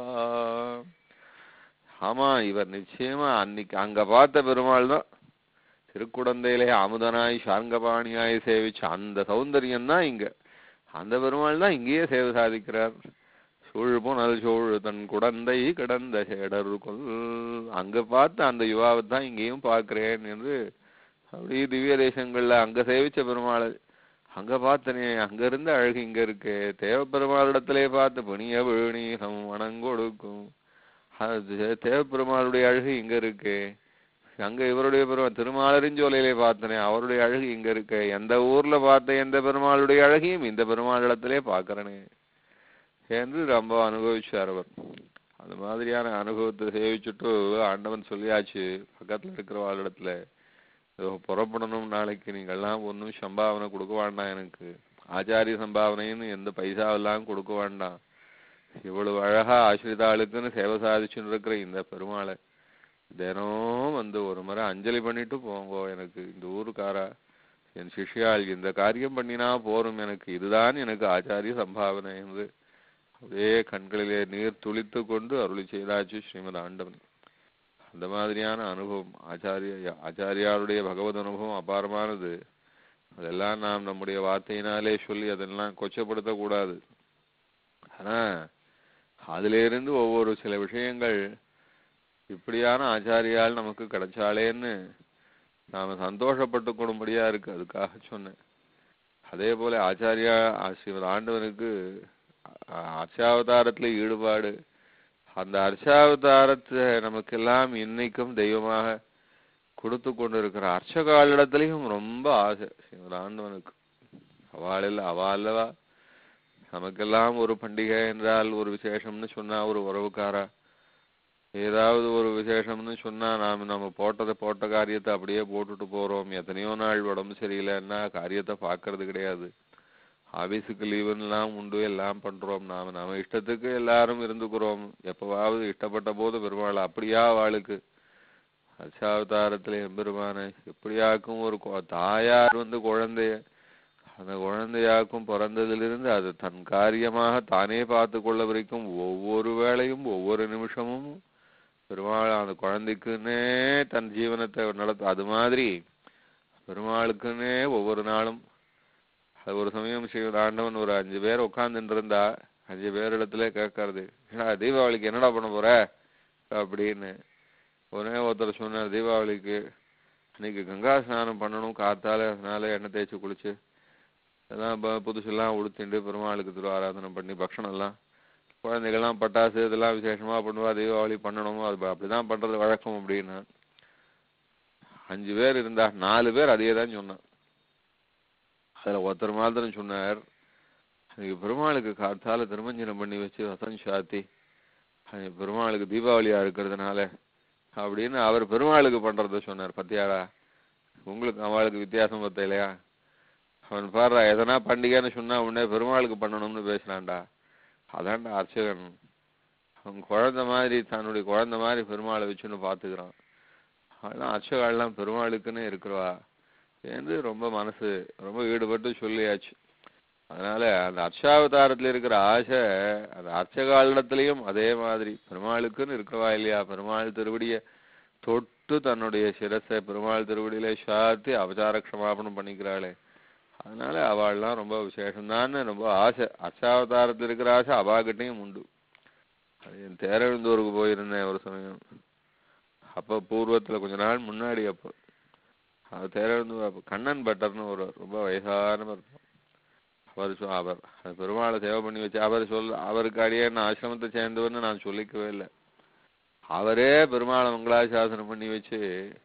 ஆமா இவர் நிச்சயமா அன்னைக்கு அங்க பார்த்த பெருமாள் தான் திருக்குடந்தையிலே அமுதனாய் சார்ங்கபாணியாய் சேவிச்ச அந்த சௌந்தரியம் தான் இங்க அந்த பெருமாள் தான் இங்கேயே சேவை சாதிக்கிறார் சூழ் புனல் சூழ் தன் குடந்தை கிடந்த சேடர் கொல் அங்க பார்த்து அந்த யுவாவை தான் இங்கேயும் பார்க்கிறேன் என்று அப்படி திவ்ய தேசங்கள்ல அங்க சேவிச்ச பெருமாள் அங்க பார்த்தனே அங்க இருந்த அழகு இங்க இருக்கு தேவ பெருமாளிடத்திலே பார்த்து பணிய வேணீகம் வணங்கொடுக்கும் அது தேவ பெருமாளுடைய அழகு இங்க இருக்கு அங்க இவருடைய பெருமாள் திருமாலரிஞ்சோலையிலே பார்த்தனே அவருடைய அழகு இங்க இருக்கு எந்த ஊர்ல பார்த்த எந்த பெருமாளுடைய அழகையும் இந்த பெருமாளிடத்திலே பார்க்கறனே என்று ரொம்ப அனுபவிச்சார் அவர் அந்த மாதிரியான அனுபவத்தை சேவிச்சுட்டு ஆண்டவன் சொல்லியாச்சு பக்கத்துல இருக்கிறவாளிடத்துல இதோ புறப்படணும் நாளைக்கு நீங்கள்லாம் ஒன்றும் சம்பாவனை கொடுக்க வேண்டாம் எனக்கு ஆச்சாரிய சம்பாவனைன்னு எந்த பைசாவெல்லாம் கொடுக்க வேண்டாம் இவ்வளவு அழகா ஆசிரிதாளுக்குன்னு சேவை சாதிச்சுட்டு இருக்கிற இந்த பெருமாளை தினம் வந்து ஒரு முறை அஞ்சலி பண்ணிட்டு போங்க எனக்கு இந்த ஊருக்காரா என் சிஷ்யாள் இந்த காரியம் பண்ணினா போரும் எனக்கு இதுதான் எனக்கு ஆச்சாரிய சம்பாவனை என்று அப்படியே கண்களிலே நீர் துளித்து கொண்டு அருளி செய்தாச்சு ஸ்ரீமத் ஆண்டவன் அந்த மாதிரியான அனுபவம் ஆச்சாரிய ஆச்சாரியாருடைய பகவத் அனுபவம் அபாரமானது அதெல்லாம் நாம் நம்முடைய வார்த்தையினாலே சொல்லி அதெல்லாம் கொச்சப்படுத்த கூடாது ஆனா அதிலிருந்து ஒவ்வொரு சில விஷயங்கள் இப்படியான ஆச்சாரியால் நமக்கு கிடைச்சாலேன்னு நாம சந்தோஷப்பட்டு கொள்ளும்படியா இருக்கு அதுக்காக சொன்னேன் அதே போல ஆச்சாரியா ஸ்ரீமத் ஆண்டவனுக்கு அ- அர்ச்சாவதாரத்துல ஈடுபாடு அந்த அர்ச்சாவதாரத்தை நமக்கெல்லாம் இன்னைக்கும் தெய்வமாக கொடுத்து கொண்டிருக்கிற அர்ச்சகாலிடத்திலையும் ரொம்ப ஆசை ஸ்ரீமத் ஆண்டவனுக்கு அவள் அவல்லவா நமக்கெல்லாம் ஒரு பண்டிகை என்றால் ஒரு விசேஷம்னு சொன்னா ஒரு உறவுக்காரா ஏதாவது ஒரு விசேஷம்னு சொன்னா நாம நம்ம போட்டதை போட்ட காரியத்தை அப்படியே போட்டுட்டு போறோம் எத்தனையோ நாள் உடம்பு சரியில்லைன்னா காரியத்தை பார்க்கறது கிடையாது ஆபீஸுக்கு லீவுன்னெல்லாம் உண்டு எல்லாம் பண்றோம் நாம நம்ம இஷ்டத்துக்கு எல்லாரும் இருந்துக்கிறோம் எப்பவாவது இஷ்டப்பட்ட போது பெருமாள் அப்படியா அவளுக்கு அர்ச்சாவதாரத்துல எம்பெருமானை எப்படியாக்கும் ஒரு கொ- தாயார் வந்து குழந்தைய அந்த குழந்தையாக்கும் பிறந்ததிலிருந்து அது தன் காரியமாக தானே பார்த்து கொள்ள வரைக்கும் ஒவ்வொரு வேளையும் ஒவ்வொரு நிமிஷமும் பெருமாள் அந்த குழந்தைக்குன்னே தன் ஜீவனத்தை நடத்த அது மாதிரி பெருமாளுக்குன்னே ஒவ்வொரு நாளும் அது ஒரு சமயம் ஸ்ரீ ஆண்டவன் ஒரு அஞ்சு பேர் உட்காந்துட்டு இருந்தா அஞ்சு பேர் இடத்துல கேட்கறது ஏடா தீபாவளிக்கு என்னடா பண்ண போற அப்படின்னு ஒரே ஒருத்தர் சொன்னார் தீபாவளிக்கு அன்னைக்கு கங்கா ஸ்நானம் பண்ணணும் காத்தால அதனால எண்ணெய் தேய்ச்சி குளிச்சு எல்லாம் ப- புதுசெல்லாம் உடுத்திண்டு பெருமாளுக்கு திரு ஆராதனை பண்ணி பக்ஷணம் எல்லாம் குழந்தைகள்லாம் பட்டாசு இதெல்லாம் விசேஷமா பண்ணுவா தீபாவளி பண்ணணும் அது ப- அப்படிதான் பண்றது வழக்கம் அப்படின்னு அஞ்சு பேர் இருந்தா நாலு பேர் அதே தான் சொன்னான் அதுல ஒருத்தர் மாத்திரம் சொன்னார் அன்னைக்கு பெருமாளுக்கு காத்தால திருமஞ்சனம் பண்ணி வச்சு வசம் சாத்தி அன்னைக்கு பெருமாளுக்கு தீபாவளியா இருக்கிறதுனால அப்படின்னு அவர் பெருமாளுக்கு பண்றத சொன்னார் பத்தியாடா உங்களுக்கு அவளுக்கு வித்தியாசம் பத்த இல்லையா அவன் பாடுறா எதனா பண்டிகைன்னு சொன்னா உடனே பெருமாளுக்கு பண்ணணும்னு பேசுறான்டா அதான்டா அர்ச்சகன் அவன் குழந்தை மாதிரி தன்னுடைய குழந்தை மாதிரி பெருமாளை வச்சுன்னு பாத்துக்கிறான் அதெல்லாம் அர்ச்சகாலாம் பெருமாளுக்குன்னு இருக்கிறவா என்று ரொம்ப மனசு ரொம்ப ஈடுபட்டு சொல்லியாச்சு அதனால அந்த அர்ச்சாவதாரத்துல இருக்கிற ஆசை அந்த அர்ச்சகாலிடத்திலையும் அதே மாதிரி பெருமாளுக்குன்னு இருக்கிறவா இல்லையா பெருமாள் திருவடிய தொட்டு தன்னுடைய சிரசை பெருமாள் திருவடியில சாத்தி அவதார க்ஷமாபணம் பண்ணிக்கிறாளே அதனால அவள்லாம் ரொம்ப விசேஷம்தான்னு ரொம்ப ஆசை அர்ச்சாவதாரத்தில் இருக்கிற ஆசை அவாகிட்டையும் உண்டு அது என் தேரெழுந்தூருக்கு போயிருந்தேன் ஒரு சமயம் அப்ப பூர்வத்துல கொஞ்ச நாள் முன்னாடி அப்போ அது தேரெழுந்தூர் அப்ப கண்ணன் பட்டர்னு ஒரு ரொம்ப வயசானவர் அவர் சொ- அவர் அது பெருமாளை சேவை பண்ணி வச்சு அவர் சொல் அவருக்கு அடியே நான் ஆசிரமத்தை சேர்ந்தவர்னு நான் சொல்லிக்கவே இல்லை அவரே பெருமாளை மங்களாசாசனம் பண்ணி வச்சு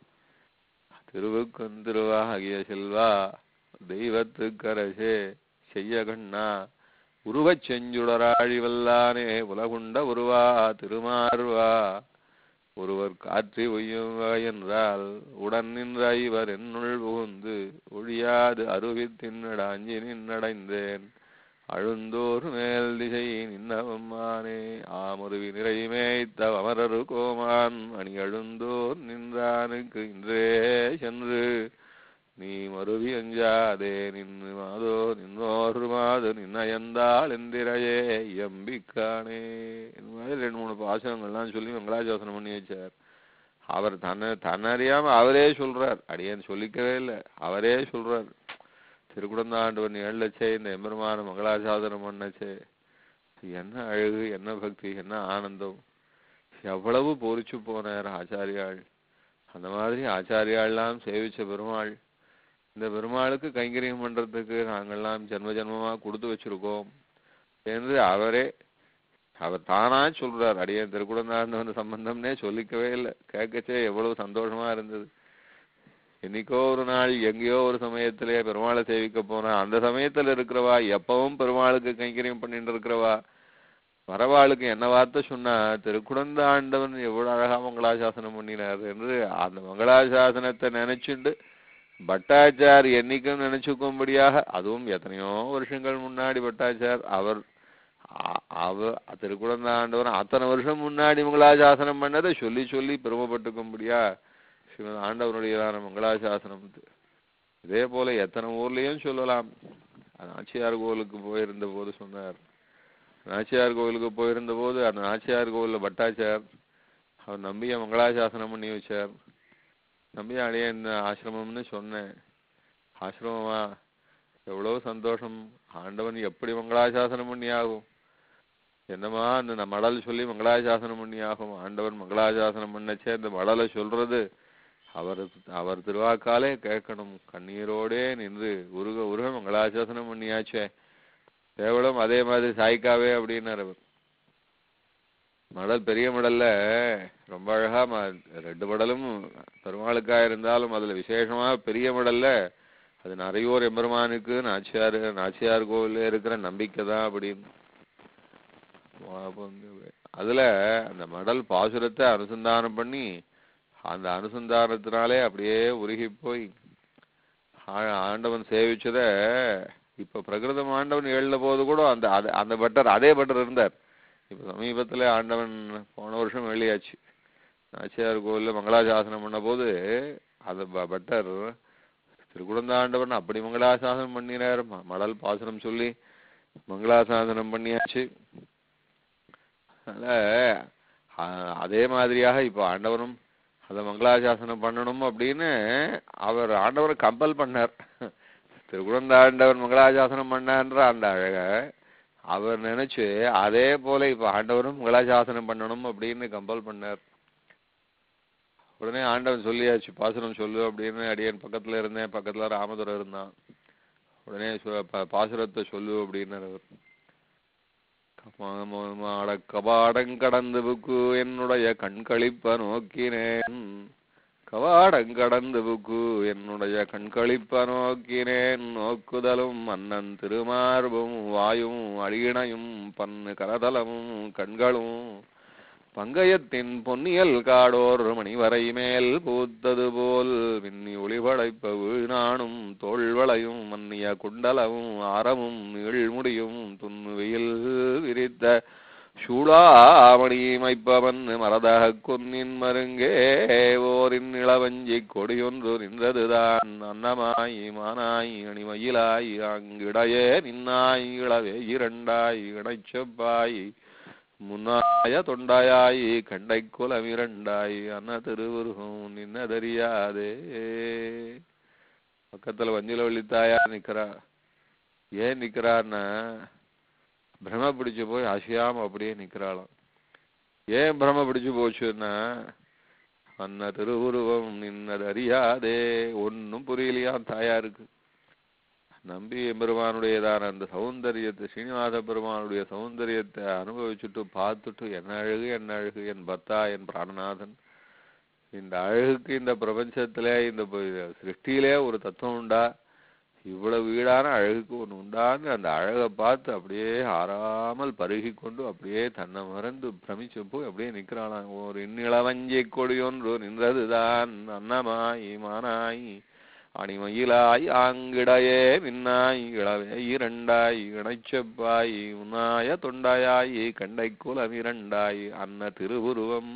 திருவுக்கந்திருவாகிய செல்வா தெய்வத்துக்கரசே செய்ய கண்ணா உருவச் செஞ்சுடராழி வல்லானே உலகுண்ட உருவா திருமார்வா ஒருவர் காற்றி ஒய்யும் என்றால் உடன் நின்ற இவர் என்னுள் புகுந்து ஒழியாது அருவித்தின்னட அஞ்சி நின்னடைந்தேன் அழுந்தோர் மேல் திசை நின்னவம்மானே ஆமருவி நிறைமேய்த்த அமரரு கோமான் அணி அழுந்தோர் நின்றானுக்கு இன்றே சென்று நீ மருவி அஞ்சாதே நின்று மாதோ நின்னோர் மாது நின்னயந்தாள் எந்திரையே எம்பிக்கானே இந்த மாதிரி ரெண்டு மூணு பாசனங்கள்லாம் சொல்லி மங்களாஜாசனம் பண்ணி வச்சார் அவர் தன்னை தன்னறியாம அவரே சொல்றார் அடியேன் சொல்லிக்கவே இல்லை அவரே சொல்றார் திருக்குடந்தாண்டவன் ஏழச்சே இந்த எம்பெருமான மங்களாசாசனம் பண்ணச்சே என்ன அழகு என்ன பக்தி என்ன ஆனந்தம் எவ்வளவு பொறிச்சு போனார் ஆச்சாரியாள் அந்த மாதிரி ஆச்சாரியாள்லாம் சேவிச்ச பெருமாள் இந்த பெருமாளுக்கு கைங்கரியம் பண்றதுக்கு நாங்கெல்லாம் ஜென்ம ஜென்மமா கொடுத்து வச்சிருக்கோம் என்று அவரே அவர் தானா சொல்றார் அடியேன் திருக்குடந்தாண்டவன் சம்பந்தம்னே சொல்லிக்கவே இல்லை கேட்கச்சே எவ்வளவு சந்தோஷமா இருந்தது என்னைக்கோ ஒரு நாள் எங்கேயோ ஒரு சமயத்திலே பெருமாளை சேவிக்க போனா அந்த சமயத்துல இருக்கிறவா எப்பவும் பெருமாளுக்கு கைங்கரியம் பண்ணிட்டு இருக்கிறவா வரவாளுக்கு என்ன வார்த்தை சொன்னா திருக்குடந்த ஆண்டவன் எவ்வளவு அழகா மங்களாசாசனம் பண்ணினார் என்று அந்த மங்களாசாசனத்தை நினைச்சுண்டு பட்டாச்சார் என்னைக்கும் நினைச்சுக்கும்படியாக அதுவும் எத்தனையோ வருஷங்கள் முன்னாடி பட்டாச்சார் அவர் அ- அவ திருக்குடந்த ஆண்டவர் அத்தனை வருஷம் முன்னாடி மங்களாசாசனம் பண்ணதை சொல்லி சொல்லி பெருமைப்பட்டுக்கும்படியா சிவன் ஆண்டவனுடையதான மங்களாசாசனம் இது. இதே போல எத்தனை ஊர்லயும் சொல்லலாம் நாச்சியார் கோவிலுக்கு போயிருந்த போது சொன்னார் நாச்சியார் கோவிலுக்கு போயிருந்த போது அந்த நாச்சியார் கோவில்ல பட்டாச்சார் அவர் நம்பிய மங்களாசாசனம் பண்ணி வச்சார் நம்பிய அடைய இந்த ஆசிரமம்னு சொன்னேன் ஆசிரமமா எவ்வளவு சந்தோஷம் ஆண்டவன் எப்படி மங்களாசாசனம் பண்ணி ஆகும் என்னமா அந்த ந- மடல் சொல்லி மங்களாசாசனம் பண்ணி ஆகும் ஆண்டவன் மங்களாசாசனம் பண்ணச்சே இந்த மடலை சொல்றது அவர் அவர் திருவாக்காலே கேட்கணும் கண்ணீரோடே நின்று உருக உருக மங்களாசாசனம் பண்ணியாச்சே கேவலம் அதே மாதிரி சாய்க்காவே அப்படின்னாரு அவர் மடல் பெரிய மடல்ல ரொம்ப அழகா ம- ரெண்டு மடலும் பெருமாளுக்கா இருந்தாலும் அதுல விசேஷமா பெரிய மடல்ல அது நிறையோர் எம்பெருமானுக்கு நாச்சியார் நாச்சியார் கோவில்ல இருக்கிற நம்பிக்கை தான் அப்படின்னு அப்ப வந்து அதுல அந்த மடல் பாசுரத்தை அனுசந்தானம் பண்ணி அந்த அனுசந்தானத்தினாலே அப்படியே உருகி போய் ஆ- ஆண்டவன் சேவிச்சத இப்ப பிரகிருதம் ஆண்டவன் எழுத போது கூட அந்த அது- அந்த பட்டர் அதே பட்டர் இருந்தார் இப்ப சமீபத்துல ஆண்டவன் போன வருஷம் வெளியாச்சு நாச்சியார் கோவில்ல மங்களாசாசனம் பண்ண போது அந்த ப- பட்டர் திருக்குடந்தாண்டவன் அப்படி மங்களாசாசனம் பண்ணினார் ம- மடல் பாசனம் சொல்லி மங்களாசாசனம் பண்ணியாச்சு அதனால அ- அதே மாதிரியாக இப்போ ஆண்டவனும் அதை மங்களாசாசனம் பண்ணணும் அப்படின்னு அவர் ஆண்டவரை கம்பல் பண்ணார் திருக்குடந்தாண்டவன் மங்களாசாசனம் பண்ணான்ற அந்த அழக அவர் நினைச்சு அதே போல இப்ப ஆண்டவரும் மங்களாசாசனம் பண்ணணும் அப்படின்னு கம்பல் பண்ணார் உடனே ஆண்டவன் சொல்லியாச்சு பாசுரம் சொல்லு அப்படின்னு அடியன் பக்கத்துல இருந்தேன் பக்கத்துல ராமதுரை இருந்தான் உடனே சொ- ப- பாசுரத்தை சொல்லு அப்படின்னார் அவர் மாட கபாடம் கடந்து புக்கு என்னுடைய கண்களிப்ப நோக்கினேன் கவாடம் கடந்து புக்கு என்னுடைய கண்களிப்ப நோக்கினேன் நோக்குதலும் மன்னன் திருமார்பும் வாயும் அடியிணையும் பன்னு கரதலமும் கண்களும் பங்கயத்தின் பொன்னியல் காடோர் மணிவரை மேல் பூத்தது போல் மின்னி ஒளிபடைப்ப வீணானும் தோள்வளையும் மன்னிய குண்டலமும் ஆரமும் நீழ்முடியும் துன்னுவையில் விரித்த சூடாமணி மைப்பவன் மரதக குன்னின் மருங்கே ஓரின் இளவஞ்சி கொடியொன்று நின்றதுதான் அன்னமாய் மானாய் அணிமயிலாய் அங்கிடையே நின்னாய் இளவே இரண்டாய் இணைச்சப்பாய் முன்னாய தொண்டாயாய் கண்டை குலம் இரண்டாய் அன்ன திருவுருகம் நின்னதறியாதே பக்கத்துல வஞ்சில வள்ளித்தாயா நிக்கிறா ஏன் நிக்கிறான்னா பிரம பிடிச்சு போய் அசையாம அப்படியே நிக்கிறாளாம் ஏன் பிரம பிடிச்சு போச்சுன்னா அன்ன திருவுருவம் நின்னது அறியாதே ஒன்னும் புரியலையாம் தாயாருக்கு நம்பி எம்பெருமானுடையதான அந்த சௌந்தரியத்தை ஸ்ரீனிவாச பெருமானுடைய சௌந்தரியத்தை அனுபவிச்சுட்டு பார்த்துட்டு என்ன அழகு என்ன அழகு என் பர்த்தா என் பிராணநாதன் இந்த அழகுக்கு இந்த பிரபஞ்சத்திலே இந்த ப- சிருஷ்டியிலே ஒரு தத்துவம் உண்டா இவ்வளவு வீடான அழகுக்கு ஒன்று உண்டான்னு அந்த அழகை பார்த்து அப்படியே ஆறாமல் பருகி கொண்டு அப்படியே தன்னை மறந்து பிரமிச்சு போய் அப்படியே நிற்கிறாளாம் ஒரு இன்னிளவஞ்சி கொடியொன்று நின்றதுதான் அன்னமாய் மானாய் அணிமயிலாய் ஆங்கிடையே மின்னாய் இளவே இரண்டாய் இணைச்சப்பாய் உன்னாய தொண்டாயாய் கண்டை குலம் இரண்டாய் அன்ன திருவுருவம்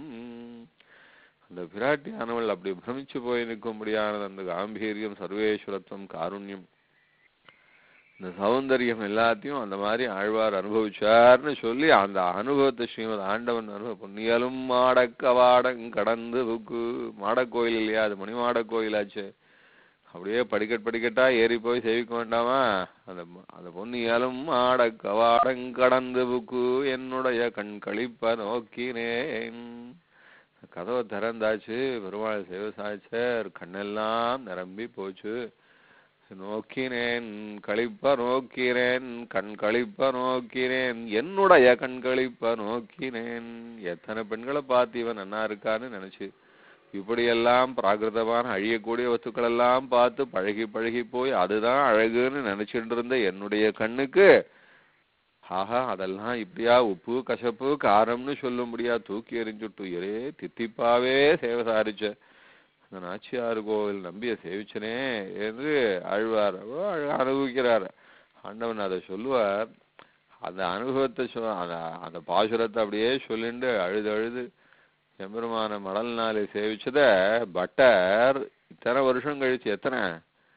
அந்த பிராட்டியானவள் அப்படி பிரமிச்சு போய் நிற்கும்படியானது அந்த காம்பீரியம் சர்வேஸ்வரத்துவம் காருண்யம் இந்த சௌந்தரியம் எல்லாத்தையும் அந்த மாதிரி ஆழ்வார் அனுபவிச்சார்னு சொல்லி அந்த அனுபவத்தை ஸ்ரீமத் ஆண்டவன் அனுபவ பொன்னியலும் மாடக்கவாடங் கடந்து புக்கு மாடக்கோயில் இல்லையா அது மணிமாட கோயிலாச்சே அப்படியே படிக்கட் படிக்கட்டா ஏறி போய் சேவிக்க வேண்டாமா அந்த ம- அந்த பொன்னியலும் மாடக்கவாடங் கடந்து புக்கு என்னுடைய கண் கழிப்ப நோக்கினேன் கதவை திறந்தாச்சு பெருமாள் சேவை சாய்ச்சார் கண்ணெல்லாம் நிரம்பி போச்சு நோக்கினேன் கழிப்ப நோக்கினேன் கண் கழிப்ப நோக்கினேன் என்னுடைய கண் கழிப்ப நோக்கினேன் எத்தனை பெண்களை பார்த்து இவன் நன்னா இருக்கான்னு நினைச்சு இப்படியெல்லாம் பிராகிருதமான அழியக்கூடிய வஸ்துக்கள் எல்லாம் பார்த்து பழகி பழகி போய் அதுதான் அழகுன்னு நினைச்சிட்டு இருந்த என்னுடைய கண்ணுக்கு ஆஹா அதெல்லாம் இப்படியா உப்பு கசப்பு காரம்னு சொல்லும்படியா தூக்கி எறிஞ்சுட்டு ஒரே தித்திப்பாவே சேவை சாரிச்ச அந்த நாச்சியார் கோவில் நம்பிய சேவிச்சனே என்று ஆழ்வார் அவ்வளோ அழகா அனுபவிக்கிறார் ஆண்டவன் அதை சொல்லுவார் அந்த அனுபவத்தை சொ அந்த அந்த பாசுரத்தை அப்படியே சொல்லிண்டு அழுது அழுது எம்பெருமான மடல் நாளை சேவிச்சத பட்டர் இத்தனை வருஷம் கழிச்சு எத்தனை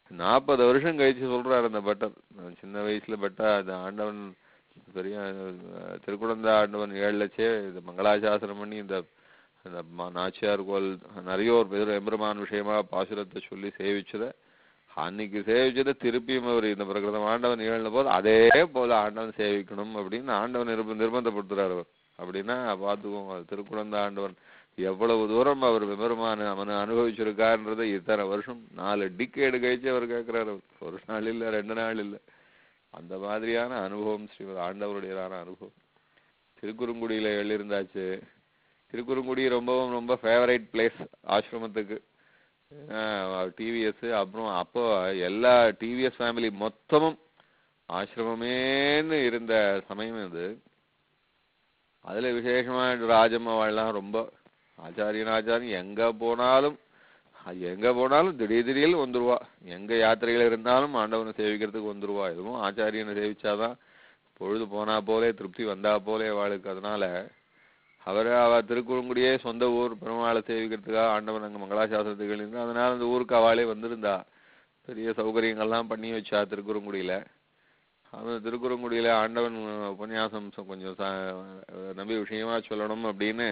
நாற்பது வருஷம் கழிச்சு சொல்றாரு அந்த பட்டர் நான் சின்ன வயசுல பட்டா அந்த ஆண்டவன் பெரிய அஹ், திருக்குழந்தை ஆண்டவன் ஏழு லட்சம் இது மங்களாசாசனம் பண்ணி இந்த அந்த ம- நாச்சியார் கோல் நிறைய ஒரு பெரு எம்பெருமான் விஷயமா பாசுரத்தை சொல்லி சேவிச்சத அன்னைக்கு சேவிச்சதை திருப்பியும் அவர் இந்த பிரகிருதம் ஆண்டவன் ஏழுன போது அதே போல ஆண்டவன் சேவிக்கணும் அப்படின்னு ஆண்டவன் நிர்ப நிர்பந்தப்படுத்துறாரு அவர் அப்படின்னா பார்த்துக்கோங்க அது திருக்குழந்தை ஆண்டவன் எவ்வளவு தூரம் அவர் விபரமான அவனை அனுபவிச்சிருக்காருன்றதை இத்தனை வருஷம் நாலு டிக்கேடு கழிச்சு அவர் கேட்கிறாரு ஒரு நாள் இல்ல ரெண்டு நாள் இல்ல அந்த மாதிரியான அனுபவம் ஸ்ரீமத் ஆண்டவருடையதான அனுபவம் திருக்குறுங்குடியில எழுந்தாச்சு திருக்குறுங்குடி ரொம்பவும் ரொம்ப ஃபேவரைட் பிளேஸ் ஆசிரமத்துக்கு டிவிஎஸ் அப்புறம் அப்போ எல்லா டிவிஎஸ் ஃபேமிலி மொத்தமும் ஆசிரமமேன்னு இருந்த சமயம் இது அதுல விசேஷமா ராஜம்மாவெல்லாம் ரொம்ப ஆச்சாரியன் ஆச்சாரியன் எங்க போனாலும் அது எங்க போனாலும் திடீர் திடீர்னு வந்துருவா எங்க யாத்திரைகள் இருந்தாலும் ஆண்டவனை சேவிக்கிறதுக்கு வந்துருவா எதுவும் ஆச்சாரியனை சேவிச்சாதான் பொழுது போனா போலே திருப்தி வந்தா போலே அவளுக்கு அதனால அவர் அவ திருக்குறுங்குடியே சொந்த ஊர் பெருமாளை சேவிக்கிறதுக்காக ஆண்டவன் அங்க மங்களாசாசனத்துக்கு இருந்தா அதனால அந்த ஊருக்கு அவளே வந்திருந்தா பெரிய சௌகரியங்கள்லாம் பண்ணி வச்சா திருக்குறுங்குடியில அந்த திருக்குறுங்குடியில ஆண்டவன் உபன்யாசம் சொ- கொஞ்சம் ச- நம்பி விஷயமா சொல்லணும் அப்படின்னு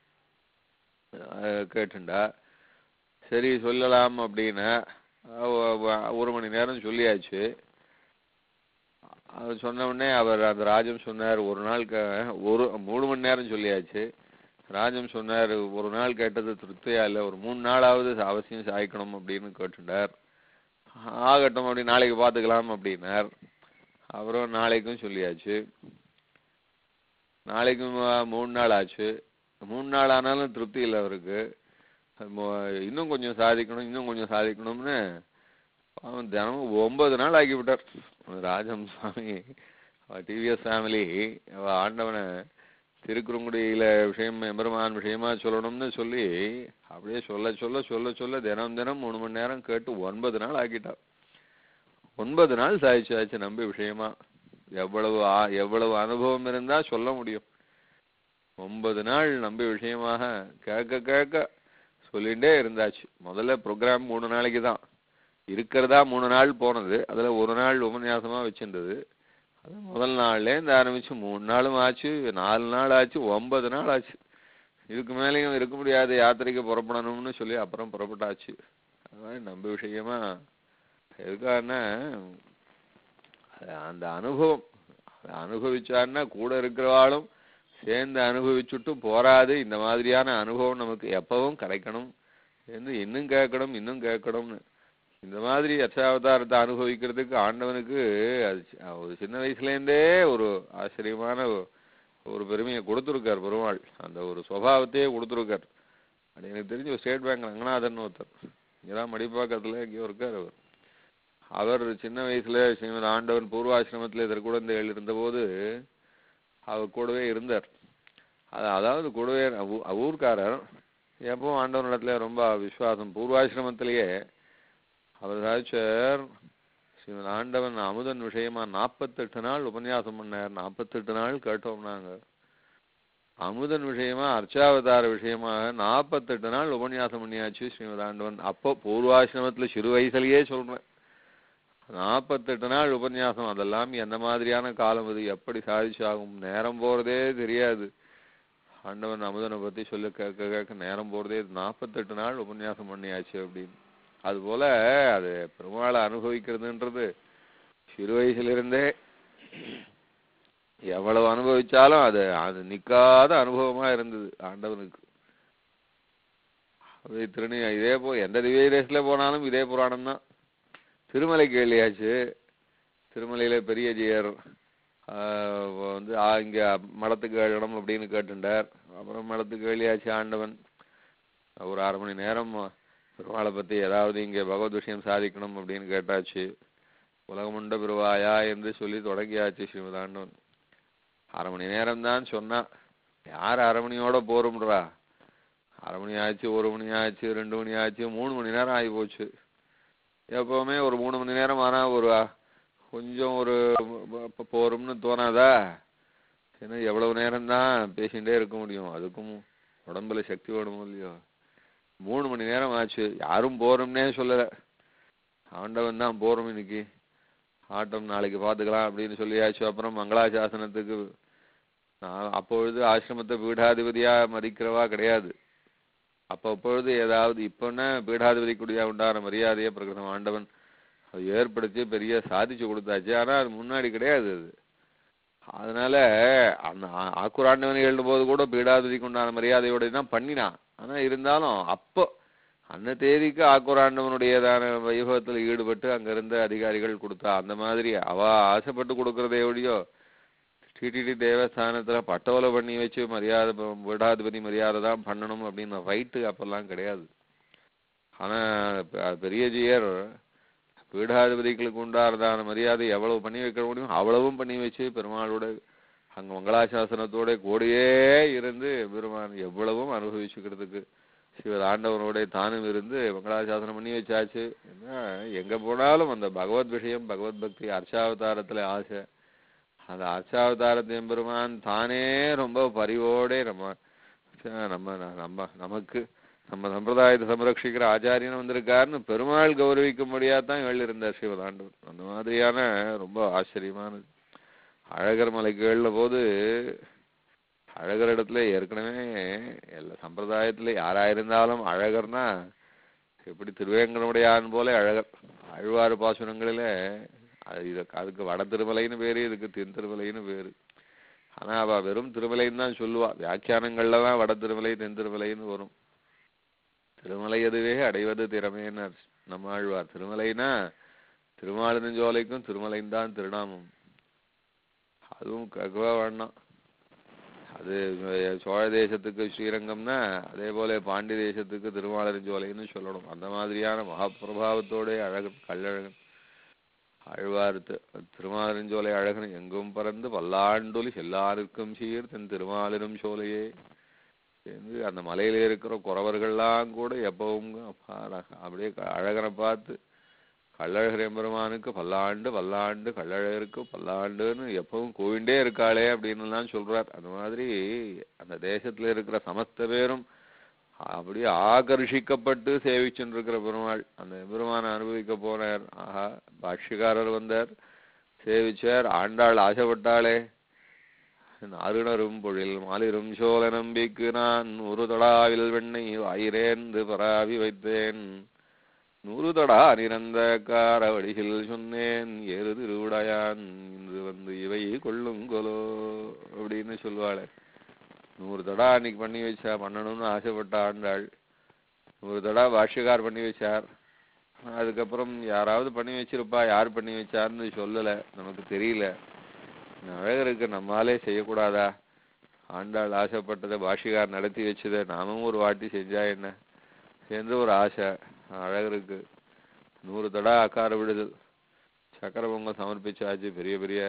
அஹ், கேட்டுண்டா சரி சொல்லலாம் அப்படின்னு அவ- அவ- ஒரு மணி நேரம் சொல்லியாச்சு அது சொன்ன உடனே அவர் அந்த ராஜம் சொன்னார் ஒரு நாள் க- ஒரு மூணு மணி நேரம் சொல்லியாச்சு ராஜம் சொன்னார் ஒரு நாள் கேட்டது திருப்தியா இல்லை ஒரு மூணு நாளாவது அவசியம் சாய்க்கணும் அப்படின்னு கேட்டுட்டார் ஆகட்டும் அப்படி நாளைக்கு பார்த்துக்கலாம் அப்படின்னார் அப்புறம் நாளைக்கும் சொல்லியாச்சு நாளைக்கும் ஆ, மூணு நாள் ஆச்சு மூணு நாள் ஆனாலும் திருப்தி இல்லை அவருக்கு மொ- இன்னும் கொஞ்சம் சாதிக்கணும் இன்னும் கொஞ்சம் சாதிக்கணும்னு அவன் தினமும் ஒன்பது நாள் ஆக்கி விட்டார் ராஜம் சுவாமி டிவிஎஸ் ஃபேமிலி அவ ஆண்டவனை திருக்குறுங்குடியில விஷயம் எம்பெருமான் விஷயமா சொல்லணும்னு சொல்லி அப்படியே சொல்ல சொல்ல சொல்ல சொல்ல தினம் தினம் மூணு மணி நேரம் கேட்டு ஒன்பது நாள் ஆக்கிட்டா ஒன்பது நாள் சாதிச்சாச்சு நம்பி விஷயமா எவ்வளவு ஆ- எவ்வளவு அனுபவம் இருந்தா சொல்ல முடியும் ஒன்பது நாள் நம்பி விஷயமாக கேட்க கேட்க சொல்லிட்டே இருந்தாச்சு முதல்ல ப்ரோக்ராம் மூணு நாளைக்கு தான் இருக்கிறதா மூணு நாள் போனது அதுல ஒரு நாள் உபன்யாசமா வச்சிருந்தது அது முதல் நாள்லேருந்து ஆரம்பிச்சு மூணு நாளும் ஆச்சு நாலு நாள் ஆச்சு ஒன்பது நாள் ஆச்சு இதுக்கு மேலேயும் இருக்க முடியாது யாத்திரைக்கு புறப்படணும்னு சொல்லி அப்புறம் புறப்பட்டாச்சு அது மாதிரி நம்ப விஷயமா எதுக்காகன்னா அது அந்த அனுபவம் அதை அனுபவிச்சான்னா கூட இருக்கிறவாளும் சேர்ந்து அனுபவிச்சுட்டு போராது இந்த மாதிரியான அனுபவம் நமக்கு எப்பவும் கிடைக்கணும் என்று இன்னும் கேட்கணும் இன்னும் கேட்கணும்னு இந்த மாதிரி அச்சாவதாரத்தை அனுபவிக்கிறதுக்கு ஆண்டவனுக்கு அது சி- ஒரு சின்ன வயசுலேருந்தே ஒரு ஆச்சரியமான ஒ- ஒரு பெருமையை கொடுத்துருக்கார் பெருமாள் அந்த ஒரு சுபாவத்தையே கொடுத்துருக்கார் அது எனக்கு தெரிஞ்ச ஒரு ஸ்டேட் பேங்க் ரங்கநாதன் ஒருத்தர் இங்கதான் மடிப்பாக்கத்துல எங்கேயோ இருக்கார் அவர் அவர் சின்ன வயசுல ஸ்ரீமத் ஆண்டவன் பூர்வாசிரமத்துல திருக்குழந்தைகள் இருந்தபோது அவர் கூடவே இருந்தார் அது அதாவது கூடவே அவ- அவ ஊர்க்காரர் எப்பவும் ஆண்டவனிடத்துல ரொம்ப விசுவாசம் பூர்வாசிரமத்திலேயே அவர் சாதிச்சார் ஸ்ரீமத் ஆண்டவன் அமுதன் விஷயமா நாற்பத்தெட்டு நாள் உபன்யாசம் பண்ணார் நாற்பத்தெட்டு நாள் கேட்டோம் நாங்க அமுதன் விஷயமா அர்ச்சாவதார விஷயமா நாற்பத்தெட்டு நாள் உபன்யாசம் பண்ணியாச்சு ஸ்ரீமத் ஆண்டவன் அப்போ பூர்வாசிரமத்துல சிறு வயசுலயே சொல்றேன் நாற்பத்தெட்டு நாள் உபன்யாசம் அதெல்லாம் என்ன மாதிரியான காலம் இது எப்படி சாதிச்சாகும் நேரம் போறதே தெரியாது ஆண்டவன் அமுதனை பத்தி சொல்ல கேட்க கேட்க நேரம் போறதே நாற்பத்தெட்டு நாள் உபன்யாசம் பண்ணியாச்சு அப்படின்னு அதுபோல அது பெருமாளை அனுபவிக்கிறதுன்றது சிறு வயசுல இருந்தே எவ்வளவு அனுபவிச்சாலும் அது அது நிக்காத அனுபவமா இருந்தது ஆண்டவனுக்கு அது திருநி இதே போ எந்த திவ்ய தேசத்துல போனாலும் இதே புராணம் தான் திருமலைக்கு எழுதியாச்சு திருமலையில பெரிய ஜியர் ஆஹ் வந்து ஆ, இங்க மடத்துக்கு எழணும் அப்படின்னு கேட்டுட்டார் அப்புறம் மடத்துக்கு எழுதியாச்சு ஆண்டவன் ஒரு அரை மணி நேரம் பெருமாளை பத்தி ஏதாவது இங்க பகவத் விஷயம் சாதிக்கணும் அப்படின்னு கேட்டாச்சு உலகமுண்ட பெருவாயா என்று சொல்லி தொடங்கியாச்சு ஸ்ரீமத் ஆண்டவன் அரை மணி நேரம் தான் சொன்னா யார் அரை மணியோட போறோம்ன்றா அரை மணி ஆச்சு ஒரு மணி ஆச்சு ரெண்டு மணி ஆச்சு மூணு மணி நேரம் ஆகி போச்சு எப்பவுமே ஒரு மூணு மணி நேரம் ஆனா ஒரு அஹ், கொஞ்சம் ஒரு ப- ப- போறோம்னு தோணாதா ஏன்னா எவ்வளவு நேரம் தான் பேசிட்டே இருக்க முடியும் அதுக்கும் உடம்புல சக்தி வேணும் இல்லையோ மூணு மணி நேரம் ஆச்சு யாரும் போறோம்னே சொல்லல ஆண்டவன் தான் போறோம் இன்னைக்கு ஆட்டம் நாளைக்கு பார்த்துக்கலாம் அப்படின்னு சொல்லியாச்சு அப்புறம் மங்களாசாசனத்துக்கு நான் அப்பொழுது ஆசிரமத்தை பீடாதிபதியா மதிக்கிறவா கிடையாது அப்ப அப்பொழுது ஏதாவது இப்பன்னா பீடாதிபதிக்குடியா உண்டான மரியாதையை பிரகிருதம் ஆண்டவன் அது ஏற்படுத்தி பெரிய சாதிச்சு கொடுத்தாச்சு ஆனா அது முன்னாடி கிடையாது அது அதனால அந்த ஆ- ஆக்குராண்டவன் எழுதும்போது கூட பீடாதிபதிக்கு உண்டான மரியாதையோட தான் பண்ணினான் ஆனா இருந்தாலும் அப்போ அந்த தேதிக்கு ஆக்குராண்டவனுடையதான வைபவத்தில் ஈடுபட்டு அங்க இருந்த அதிகாரிகள் கொடுத்தா அந்த மாதிரி அவ ஆசைப்பட்டு கொடுக்கறதே ஒழியோ டிடிடி தேவஸ்தானத்துல பட்டோலை பண்ணி வச்சு மரியாதை ப- பீடாதிபதி மரியாதை தான் பண்ணணும் அப்படின்னு ரைட்டு அப்பெல்லாம் கிடையாது ஆனா பெ- பெரியஜியர் பீடாதிபதிகளுக்கு உண்டானதான மரியாதை எவ்வளவு பண்ணி வைக்க முடியும் அவ்வளவும் பண்ணி வச்சு பெருமாளோட அங்க மங்களாசாசனத்தோட கூடயே இருந்து பெருமான் எவ்வளவும் அனுபவிச்சுக்கிறதுக்கு சிவர் ஆண்டவனோட தானும் இருந்து மங்களாசாசனம் பண்ணி வச்சாச்சு என்ன எங்க போனாலும் அந்த பகவத் விஷயம் பகவத் பக்தி அர்ச்சாவதாரத்துல ஆசை அந்த அர்ச்சாவதாரத்தை எம்பெருமான் தானே ரொம்ப பரிவோட நம்ம நம்ம நம்ம நமக்கு நம்ம சம்பிரதாயத்தை சம்ரட்சிக்கிற ஆச்சாரியன் வந்திருக்காருன்னு பெருமாள் கௌரவிக்கும்படியா தான் எழுதியிருந்தார் சிவதாண்டவர் அந்த மாதிரியான ரொம்ப ஆச்சரியமானது அழகர் மலைக்கு எழுத போது அழகர் இடத்துல ஏற்கனவே எல்லா சம்பிரதாயத்துல யாரா இருந்தாலும் அழகர்னா எப்படி திருவேங்கடமுடையான் போல அழகர் ஆழ்வார் பாசுரங்களில அது இதுக்கு அதுக்கு வட திருமலைன்னு பேரு இதுக்கு தென் திருமலைன்னு பேரு ஆனா அவ வெறும் திருமலைன்னு தான் சொல்லுவா வியாக்கியானங்கள்ல தான் வட திருமலை தென் திருமலைன்னு வரும் திருமலை அதுவே அடைவது திறமைன்னு நம்ம ஆழ்வார் திருமலைனா திருமாலிருஞ்சோலைக்கும் திருமலைன்னு தான் திருநாமம் அதுவும் ககுவா வேண்டாம் அது அஹ், சோழ தேசத்துக்கு ஸ்ரீரங்கம்னா அதே போல பாண்டி தேசத்துக்கு திருமாலிருஞ்சோலைன்னு சொல்லணும் அந்த மாதிரியான மகாபிரபாவத்தோட அழகன் கள்ளழகன் ஆழ்வார் தி- திருமாலிருஞ்சோலை அழகன் எங்கும் பறந்து பல்லாண்டொலி செல்லாருக்கும் சீர் தன் திருமாலிரும் சோலையே என்று அந்த மலையில இருக்கிற குறவர்கள்லாம் கூட எப்பவும் அப்பா- அப்படியே க- அழகனை பார்த்து கள்ளழகர் எம்பெருமானுக்கு பல்லாண்டு பல்லாண்டு கள்ளழகருக்கு பல்லாண்டுன்னு எப்பவும் கோவிண்டே இருக்காளே அப்படின்னு எல்லாம் சொல்றார் அந்த மாதிரி அந்த தேசத்துல இருக்கிற சமஸ்த பேரும் அப்படியே ஆகர்ஷிக்கப்பட்டு சேவிச்சுட்டு இருக்கிற பெருமாள் அந்த பெருமானை அனுபவிக்க போனார் ஆஹா பாஷ்யக்காரர் வந்தார் சேவிச்சார் ஆண்டாள் ஆசைப்பட்டாளே அருணரும் பொழில் மாலிரும் சோழ நம்பிக்கு நான் ஒரு தொடாவில் வெண்ணை வாயிரேந்து பராவி வைத்தேன் நூறு தொடா நிறந்த காரவடிகள் சொன்னேன் ஏறு திருவுடையான் இன்று வந்து இவை கொள்ளுங்கொலோ அப்படின்னு சொல்லுவாளே நூறு தடா அன்னைக்கு பண்ணி வச்சா பண்ணணும்னு ஆசைப்பட்ட ஆண்டாள் நூறு தடா பாஷ்யக்கார் பண்ணி வச்சார் அதுக்கப்புறம் யாராவது பண்ணி வச்சிருப்பா யார் பண்ணி வச்சார்னு சொல்லல நமக்கு தெரியல இந்த அழகருக்கு நம்மாலே செய்யக்கூடாதா ஆண்டாள் ஆசைப்பட்டதை பாஷிகார் நடத்தி வச்சதை நாமும் ஒரு வாட்டி செஞ்சா என்ன என்று ஒரு ஆசை அழகருக்கு நூறு தடா அக்கார விடுதல் சக்கர பொங்கல் சமர்ப்பிச்சாச்சு பெரிய பெரிய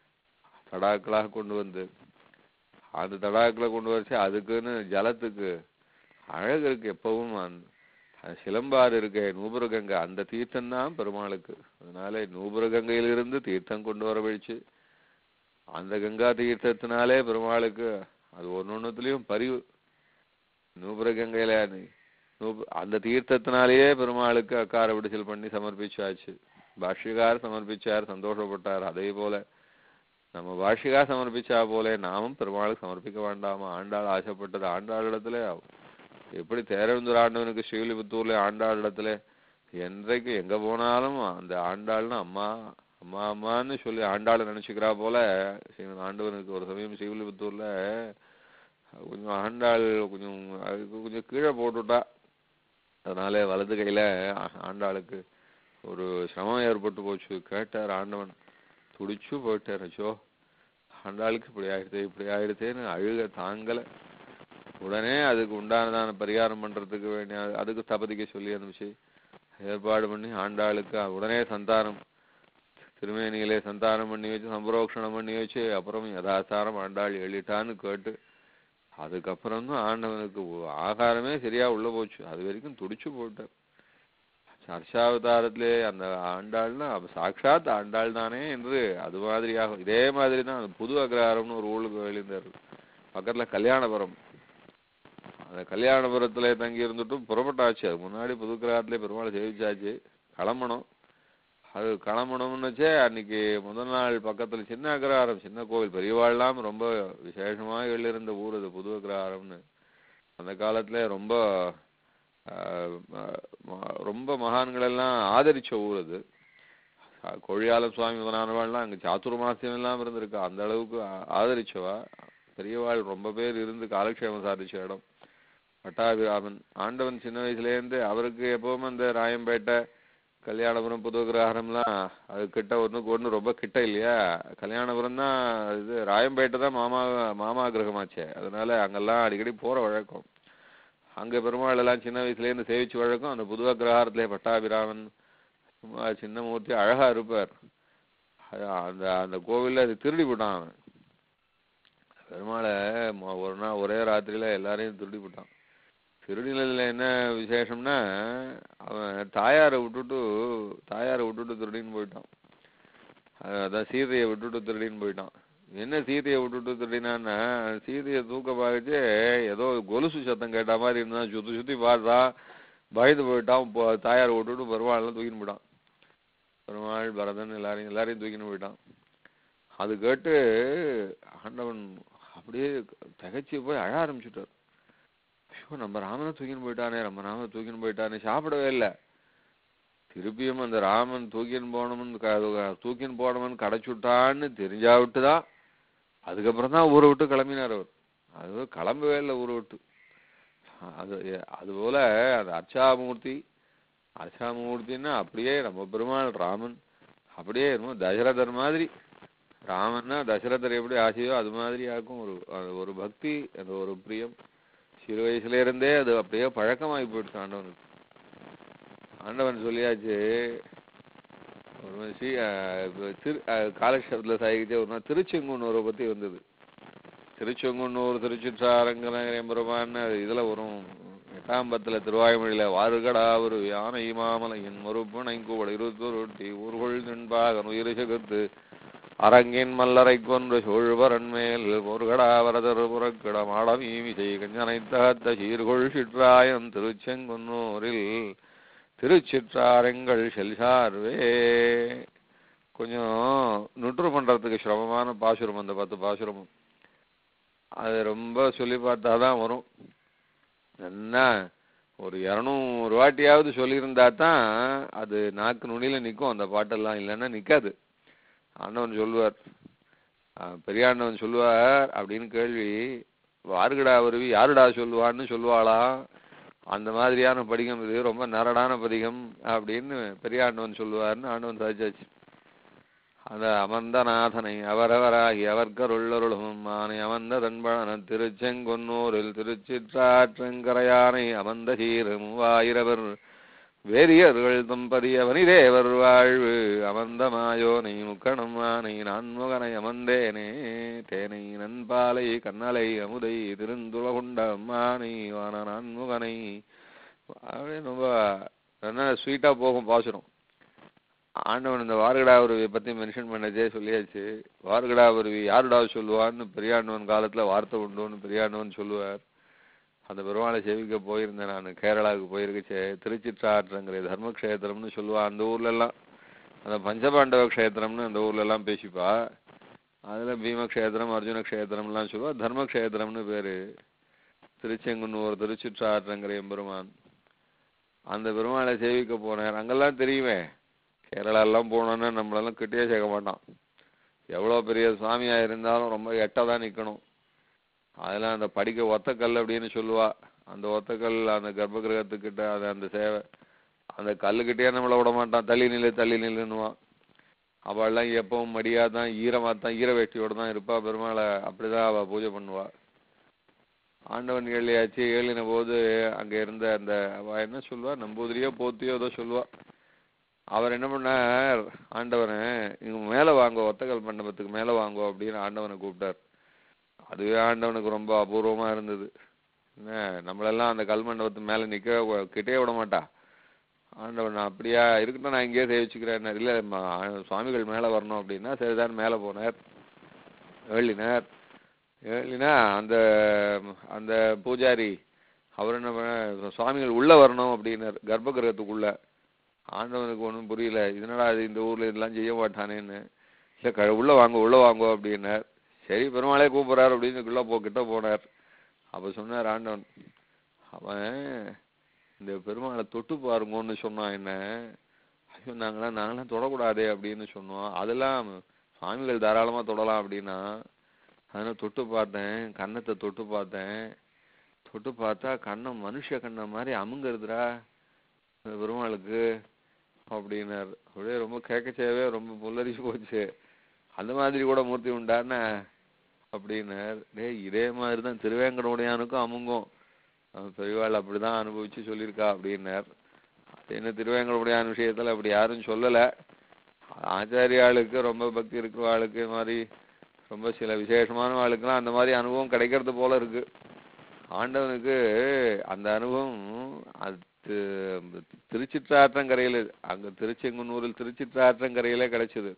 தடாக்களாக கொண்டு வந்து அந்த தடாக்களை கொண்டு வச்சு அதுக்குன்னு ஜலத்துக்கு அழகருக்கு எப்பவும் அந்த அந்த சிலம்பாறு இருக்கே நூபுரகங்கை அந்த தீர்த்தம் தான் பெருமாளுக்கு அதனால நூபுரகங்கையிலிருந்து தீர்த்தம் கொண்டு வர வழிச்சு அந்த கங்கா தீர்த்தத்தினாலே பெருமாளுக்கு அது ஒன்னொன்னுத்துலயும் பரிவு நூபுரகங்கையில நீ- நூபு அந்த தீர்த்தத்தினாலேயே பெருமாளுக்கு அக்கார விடுதல் பண்ணி சமர்ப்பிச்சாச்சு பாஷ்யகார் சமர்ப்பிச்சார் சந்தோஷப்பட்டார் அதே போல நம்ம பாஷ்யகார் சமர்ப்பிச்சா போல நாமும் பெருமாளுக்கு சமர்ப்பிக்க வேண்டாமா ஆண்டாள் ஆசைப்பட்டது ஆண்டாள் இடத்துல எப்படி தேரவிந்தர் ஆண்டவனுக்கு ஸ்ரீவில்லிபுத்தூர்ல ஆண்டாள் இடத்துல என்றைக்கு எங்க போனாலும் அந்த ஆண்டாள்னு அம்மா அம்மா அம்மான்னு சொல்லி ஆண்டாளை நினைச்சுக்கிறா போல ஸ்ரீமன் ஆண்டவனுக்கு ஒரு சமயம் ஸ்ரீவில்லிபுத்தூர்ல கொஞ்சம் ஆண்டாள் கொஞ்சம் அதுக்கு கொஞ்சம் கீழே போட்டுட்டா அதனால வலது கையில ஆ- ஆண்டாளுக்கு ஒரு சிரமம் ஏற்பட்டு போச்சு கேட்டார் ஆண்டவன் துடிச்சு போயிட்டார் அச்சோ ஆண்டாளுக்கு இப்படி ஆயிடுதே இப்படி ஆயிடுதேன்னு அழுக தாங்கல உடனே அதுக்கு உண்டானதான பரிகாரம் பண்றதுக்கு வேண்டிய அதுக்கு தபதிக்க சொல்லி அனுப்பிச்சு ஏற்பாடு பண்ணி ஆண்டாளுக்கு உடனே சந்தானம் திருமேனியிலே சந்தானம் பண்ணி வச்சு சம்பரோக்ஷணம் பண்ணி வச்சு அப்புறம் யதாசாரம் ஆண்டாள் எழுதிட்டான்னு கேட்டு அதுக்கப்புறம் தான் ஆண்டவனுக்கு ஒ- ஆகாரமே சரியா உள்ள போச்சு அது வரைக்கும் துடிச்சு போட்டார் சர்ஷாவதாரத்திலே அந்த ஆண்டாள்னா அவ சாட்சாத் ஆண்டாள் தானே என்று அது மாதிரியாக இதே மாதிரி தான் அந்த புது அக்ரஹாரம்னு ஒரு ஊருக்கு எழுந்தார் பக்கத்துல கல்யாணபுரம் அந்த கல்யாணபுரத்துல தங்கி இருந்துட்டும் புறப்பட்டாச்சு அது முன்னாடி புது கிரகத்திலே பெருமாளை சேவிச்சாச்சு கிளம்பணும் அது கிளம்பணும்னு வச்சே அன்னைக்கு முதல் நாள் பக்கத்துல சின்ன அக்ரஹாரம் சின்ன கோவில் பெரியவாள்லாம் ரொம்ப விசேஷமாக எழுதிருந்த ஊர் அது புது அக்ரஹாரம்னு அந்த காலத்துல ரொம்ப ஆஹ், ம- ம- ரொம்ப மகான்கள் எல்லாம் ஆதரிச்ச ஊர் அது அஹ், கொழியாள சுவாமி முதலானவாள்லாம் அங்க சாத்துர்மாசியம் எல்லாம் இருந்திருக்கா அந்த அளவுக்கு ஆ- ஆதரிச்சவா பெரியவாள் ரொம்ப பேர் இருந்து காலக்ஷேமம் சாதிச்ச இடம் பட்டாபிராமன் ஆண்டவன் சின்ன வயசுல இருந்து அவருக்கு எப்பவுமே அந்த ராயம்பேட்டை கல்யாணபுரம் புது கிரகாரம்லாம் அது கிட்ட ஒண்ணுக்கு ஒண்ணு ரொம்ப கிட்ட இல்லையா கல்யாணபுரம் தான் இது ராயம்பேட்டை தான் மாமா மாமா கிரகமாச்சே அதனால அங்கெல்லாம் அடிக்கடி போற வழக்கம் அங்க பெருமாள் எல்லாம் சின்ன வயசுல இருந்து சேவிச்சு வழக்கம் அந்த புதுவ கிரகாரத்திலே பட்டாபிராமன் சும்மா சின்ன மூர்த்தி அழகா இருப்பார் அது அந்த அந்த கோவில்ல அது திருடி போட்டான் அவன் பெருமாளை மொ- ஒரு நாள் ஒரே ராத்திரியில எல்லாரையும் திருடி போட்டான் திருடினதுல என்ன விசேஷம்னா அவன் தாயாரை விட்டுட்டு தாயாரை விட்டுட்டு திருடின்னு போயிட்டான் அஹ் அதான் சீதையை விட்டுட்டு திருடின்னு போயிட்டான் என்ன சீதையை விட்டுட்டு திருடினான்னா சீதையை தூக்க பார்த்துச்சு ஏதோ கொலுசு சத்தம் கேட்ட மாதிரி இருந்தா சுத்தி சுத்தி பார்த்தான் பயந்து போயிட்டான் இப்போ தாயாரை விட்டுட்டு பெருமாள்லாம் தூக்கின்னு போயிட்டான் பெருமாள் பரதன் எல்லாரையும் எல்லாரையும் தூக்கின்னு போயிட்டான் அது கேட்டு ஆண்டவன் அப்படியே திகைச்சு போய் அழ ஆரம்பிச்சுட்டார் ஐயோ நம்ம ராமனை தூக்கின்னு போயிட்டானே நம்ம ராமனை தூக்கின்னு போயிட்டானே சாப்பிடவே இல்லை திருப்பியும் அந்த ராமன் தூக்கின்னு போனவன் க- தூக்கின்னு போனவன் கடைச்சுட்டான்னு தெரிஞ்சாவிட்டு தான் அதுக்கப்புறம் தான் ஊரை விட்டு கிளம்பினார் அவர் அது கிளம்பவே இல்லை ஊரை விட்டு அது அதுபோல அந்த அர்ச்சாமூர்த்தி அர்ச்சாமூர்த்தின்னா அப்படியே நம்ம பெருமாள் ராமன் அப்படியே என்னமோ தசரதர் மாதிரி ராமன்னா தசரதர் எப்படி ஆசையோ அது மாதிரி ஆக்கும் ஒரு அது ஒரு பக்தி அந்த ஒரு பிரியம் சிறு வயசுல இருந்தே அது அப்படியே பழக்கமாகி போயிடுச்சு ஆண்டவனுக்கு ஆண்டவன் சொல்லியாச்சு ஒரு மாதிரி ஸ்ரீ அஹ், இப்ப திரு காலக்ஷேபத்தில் சாகிச்சே ஒரு நாள் திருச்செங்குன்னூரை பத்தி வந்தது திருச்செங்குன்னூர் திருச்சிற்றாரங்கநகரம் பெருமான்னு அது இதுல வரும் எட்டாம் பத்துல திருவாய்மொழியில வாருகடா ஒரு யானை மாமலையின் மறுப்புணை கூட இருத்துருட்டி ஊர்கொள் தின்பாக உயிரிசகத்து அரங்கின் மல்லரை கொன்று சோழ்வரன் மேல் பொருகடா வரதர் புறக்கிட மாடமீ விசை கஞ்சனைத்தகத்த சீர்கொள் சிற்றாயம் திருச்செங்குன்னூரில் திருச்சிற்றாரங்கள் செல்சார்வே கொஞ்சம் நுட்ரு பண்றதுக்கு சிரமமான பாசுரம் அந்த பத்து பாசுரமும் அது ரொம்ப சொல்லி பார்த்தாதான் வரும் என்ன ஒரு இரநூறு வாட்டியாவது சொல்லியிருந்தா தான் அது நாக்கு நுனியில நிக்கும் அந்த பாட்டெல்லாம் இல்லைன்னா நிக்காது ஆண்டவன் சொல்லுவார் ஆஹ் பெரியாண்டவன் சொல்லுவார் அப்படின்னு கேள்வி வாருகடா வருவி யாருடா சொல்லுவான்னு சொல்லுவாளாம் அந்த மாதிரியான படிகம் இது ரொம்ப நரடான பதிகம் அப்படின்னு பெரியாண்டவன் சொல்லுவார்னு ஆண்டவன் சாதிச்சாச்சு அந்த அமர்ந்த நாதனை அவரவராகி அவர்கருள்ளருளும் மானை அமர்ந்த தன்பழன திருச்செங்கொன்னூரில் திருச்சிற்றாற்றங்கரையானை அமர்ந்த சீர் மூவாயிரவர் வேரியர்கள் தம்பதிய வனிதேவர் வாழ்வு அமர்ந்த மாயோனை முக்கணம் ஆனை நான்முகனை அமர்ந்தேனே தேனை நண்பாலை கண்ணலை அமுதை திருந்துலகுண்ட அம்மானை வான நான்முகனை அப்படியே ரொம்ப நல்லா ஸ்வீட்டா போகும் பாசுரம் ஆண்டவன் இந்த வார்கடாவருவியை பத்தி மென்ஷன் பண்ணதே சொல்லியாச்சு வார்கடாவருவி யாருடா சொல்லுவான்னு பெரியாண்டவன் காலத்துல வார்த்தை உண்டுன்னு பெரியாண்டவன் சொல்லுவார் அந்த பெருமாளை சேவிக்க போயிருந்தேன் நான் கேரளாவுக்கு போயிருக்கச்சே திருச்சிற்றாற்றங்கிற தர்மக்ஷேத்திரம்னு சொல்லுவா அந்த ஊர்ல எல்லாம் அந்த பஞ்சபாண்டவ க்ஷேத்திரம்னு அந்த ஊர்ல எல்லாம் பேசிப்பா அதுல பீமக்ஷேத்திரம் அர்ஜுன க்ஷேத்திரம்லாம் சொல்லுவா தர்மக்ஷேத்திரம்னு பேரு திருச்செங்குன்னூர் திருச்சிற்றாற்றங்கிற எம்பெருமான் அந்த பெருமாளை சேவிக்க போனேன் அங்கெல்லாம் தெரியுமே கேரளா எல்லாம் போனோன்னா நம்மளெல்லாம் கிட்டே சேர்க்க மாட்டான் எவ்வளோ பெரிய சுவாமியா இருந்தாலும் ரொம்ப எட்ட தான் நிக்கணும் அதெல்லாம் அந்த படிக்க ஒத்தக்கல் அப்படின்னு சொல்லுவா அந்த ஒத்தக்கல் அந்த கர்ப்ப கிரகத்துக்கிட்ட அது அந்த சேவை அந்த கல்லுக்கிட்டே நம்மளை விட மாட்டான் தள்ளி நில்லு தள்ளி நில்லுன்னுவான் அவள்லாம் எப்பவும் மடியா தான் ஈரமா தான் ஈர வேஷ்டியோட தான் இருப்பா பெருமாளை அப்படிதான் அவ பூஜை பண்ணுவா ஆண்டவன் ஏழியாச்சு ஏழின போது அங்க இருந்த அந்த அவ என்ன சொல்லுவா நம்பூதிரியோ போத்தியோ ஏதோ சொல்லுவா அவர் என்ன பண்ணார் ஆண்டவனை இங்க மேல வாங்கோ ஒத்தக்கல் மண்டபத்துக்கு மேல வாங்கோ அப்படின்னு ஆண்டவனை கூப்பிட்டார் அதுவே ஆண்டவனுக்கு ரொம்ப அபூர்வமா இருந்தது என்ன நம்மளெல்லாம் அந்த கல் மண்டபத்து மேல நிக்க வ- கிட்டே விட மாட்டா ஆண்டவன் நான் அப்படியா இருக்கட்டும் நான் இங்கேயே சேவிச்சுக்கிறேன் இல்ல ம- சுவாமிகள் மேல வரணும் அப்படின்னா சரிதான் மேல போனார் ஏழினார் ஏழினா அந்த அந்த பூஜாரி அவர் என்ன பண்ண சுவாமிகள் உள்ள வரணும் அப்படின்னார் கர்ப்ப கிரகத்துக்குள்ள ஆண்டவனுக்கு ஒன்றும் புரியல இதனடா இது இந்த ஊர்ல இதெல்லாம் செய்ய மாட்டானேன்னு இல்லை க உள்ள வாங்க உள்ள வாங்க அப்படின்னார் சரி பெருமாளே கூப்பிடுறாரு அப்படின்னு உள்ள போ கிட்ட போனார் அப்ப சொன்னார் ஆண்டவன் அவன் இந்த பெருமாளை தொட்டு பாருங்கன்னு சொன்னான் என்ன ஐயோ நாங்களாம் நாங்களாம் தொடக்கூடாதே அப்படின்னு சொன்னோம் அதெல்லாம் சுவாமிகள் தாராளமா தொடலாம் அப்படின்னா அதனால தொட்டு பார்த்தேன் கன்னத்தை தொட்டு பார்த்தேன் தொட்டு பார்த்தா கண்ணம் மனுஷ கண்ணம் மாதிரி அமுங்குறதுடா இந்த பெருமாளுக்கு அப்படின்னாரு அப்படியே ரொம்ப கேட்கச்சேவே ரொம்ப புல்லரிச்சு போச்சு அந்த மாதிரி கூட மூர்த்தி உண்டான்னு அப்படின்னார் டேய் இதே மாதிரி தான் திருவேங்கடமுடையானுக்கும் அமுங்கும் அவன் பெரியவாள் அப்படிதான் அனுபவிச்சு சொல்லியிருக்கா அப்படின்னார் அது என்ன திருவேங்கடமுடையான் விஷயத்துல அப்படி யாரும் சொல்லல ஆச்சாரியாளுக்கு ரொம்ப பக்தி இருக்கிற ஆளுக்கு இது மாதிரி ரொம்ப சில விசேஷமான ஆளுக்கெல்லாம் அந்த மாதிரி அனுபவம் கிடைக்கிறது போல இருக்கு ஆண்டவனுக்கு அந்த அனுபவம் அது தி- திருச்சிற்றாற்றங்கரையில அங்க திருச்செங்குன்னூரில் திருச்சிற்றாற்றங்கரையிலே கிடைச்சது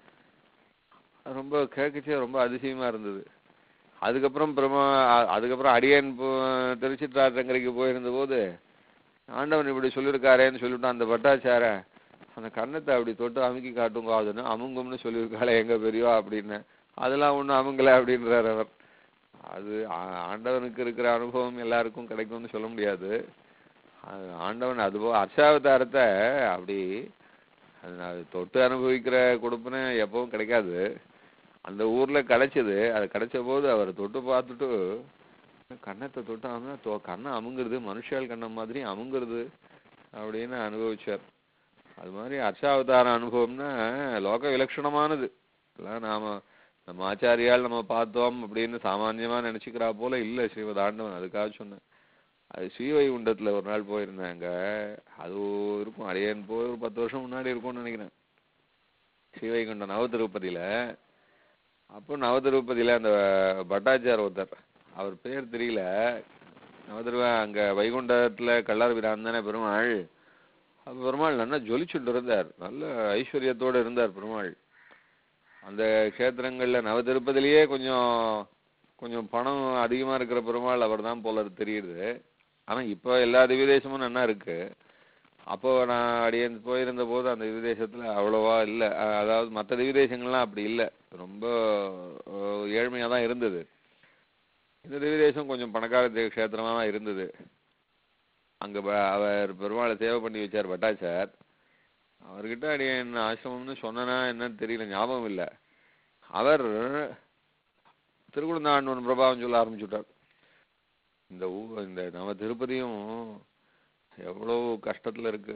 அது ரொம்ப கேட்கச்சே ரொம்ப அதிசயமா இருந்தது அதுக்கப்புறம் பிரமா அ- அதுக்கப்புறம் அடியன் போ- திருச்சிற்றாற்றங்கரைக்கு போயிருந்த போது ஆண்டவன் இப்படி சொல்லியிருக்காரேன்னு சொல்லிவிட்டு அந்த பட்டாச்சார அந்த கன்னத்தை அப்படி தொட்டு அமுக்கி காட்டுங்க அதுன்னு அமுங்கும்னு சொல்லியிருக்காளே எங்க பெரியவா அப்படின்னு அதெல்லாம் ஒண்ணும் அமுங்கல அப்படின்றார் அவர் அது ஆ- ஆண்டவனுக்கு இருக்கிற அனுபவம் எல்லாருக்கும் கிடைக்கும்னு சொல்ல முடியாது அது ஆண்டவன் அதுபோ அர்ச்சாவதாரத்தை அப்படி அது நான் தொட்டு அனுபவிக்கிற கொடுப்புன்னு எப்பவும் கிடைக்காது அந்த ஊர்ல கிடைச்சது அது கிடைச்ச போது அவர் தொட்டு பார்த்துட்டு கன்னத்தை தொட்டு அமுங்க தொ கண்ணை அமுங்குறது மனுஷால் கண்ணம் மாதிரி அமுங்குறது அப்படின்னு அனுபவிச்சார் அது மாதிரி அர்ச்சாவதார அனுபவம்னா லோக விலட்சணமானது எல்லாம் நாம நம்ம ஆச்சாரியால் நம்ம பார்த்தோம் அப்படின்னு சாமான்யமா நினைச்சுக்கிறா போல இல்ல ஸ்ரீமத் ஆண்டவன் அதுக்காக சொன்னேன் அது ஸ்ரீவைகுண்டத்துல ஒரு நாள் போயிருந்தாங்க அது இருக்கும் அடையன் போய் ஒரு பத்து வருஷம் முன்னாடி இருக்கும்னு நினைக்கிறேன் ஸ்ரீவைகுண்டம் நவ திருப்பதியில அப்போ நவ திருப்பதியில அந்த பட்டாச்சார் ஒருத்தர் அவர் பேர் தெரியல நவ திருவ அங்க வைகுண்டத்துல கல்லார் பிரான் தானே பெருமாள் அப்ப பெருமாள் நல்லா ஜொலிச்சுட்டு இருந்தார் நல்ல ஐஸ்வர்யத்தோட இருந்தார் பெருமாள் அந்த க்ஷேத்திரங்கள்ல நவ திருப்பதிலேயே கொஞ்சம் கொஞ்சம் பணம் அதிகமா இருக்கிற பெருமாள் அவர் தான் போல தெரியுது ஆனா இப்போ எல்லா திவ்யதேசமும் நன்னா இருக்கு அப்போ நான் அடியன் போயிருந்த போது அந்த திவ்யதேசத்துல அவ்வளவா இல்ல அஹ் அதாவது மற்ற திவ்யதேசங்கள்லாம் அப்படி இல்ல ரொம்ப அஹ், ஏழ்மையா தான் இருந்தது இந்த திவ்யதேசம் கொஞ்சம் பணக்கார தே- க்ஷேத்திரமா தான் இருந்தது அங்க ப- அவர் பெருமாளை சேவை பண்ணி வச்சார் பட்டாச்சார் அவர்கிட்ட அடியன் ஆசிரமம்னு சொன்னனா என்னன்னு தெரியல ஞாபகம் இல்ல அவர் திருக்குழந்தாண்டவன் பிரபாவம் சொல்ல ஆரம்பிச்சுட்டார் இந்த ஊ இந்த நம்ம திருப்பதியும் எவ்வளவு கஷ்டத்துல இருக்கு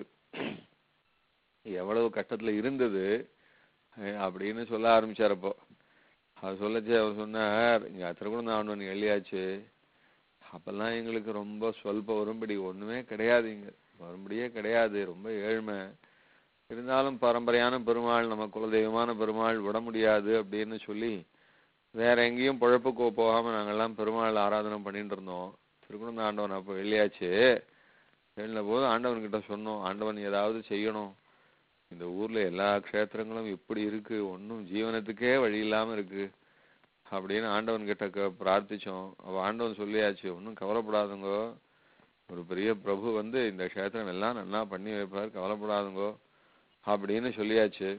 எவ்வளவு கஷ்டத்துல இருந்தது அஹ் அப்படின்னு சொல்ல ஆரம்பிச்சார் அப்போ அது சொல்லச்சு அவர் சொன்னார் இங்க திருக்குழந்தாண்டவன் எழுதியாச்சு அப்பெல்லாம் எங்களுக்கு ரொம்ப சொல்ப வரும்படி ஒண்ணுமே கிடையாது இங்க வரும்படியே கிடையாது ரொம்ப ஏழ்மை இருந்தாலும் பரம்பரையான பெருமாள் நம்ம குலதெய்வமான பெருமாள் விட முடியாது அப்படின்னு சொல்லி வேற எங்கேயும் பொழப்புக்கு போகாம நாங்கெல்லாம் பெருமாள் ஆராதனை பண்ணிட்டு இருந்தோம் திருக்குணந்த ஆண்டவன் அப்போ வெளியாச்சு எழுந்த போது ஆண்டவன் கிட்ட சொன்னோம் ஆண்டவன் ஏதாவது செய்யணும் இந்த ஊர்ல எல்லா க்ஷேத்திரங்களும் இப்படி இருக்கு ஒன்றும் ஜீவனத்துக்கே வழி இல்லாம இருக்கு அப்படின்னு ஆண்டவன் கிட்ட க- பிரார்த்திச்சோம் அப்ப ஆண்டவன் சொல்லியாச்சு ஒன்றும் கவலைப்படாதுங்கோ ஒரு பெரிய பிரபு வந்து இந்த க்ஷேத்திரம் எல்லாம் நல்லா பண்ணி வைப்பார் கவலைப்படாதுங்கோ அப்படின்னு சொல்லியாச்சு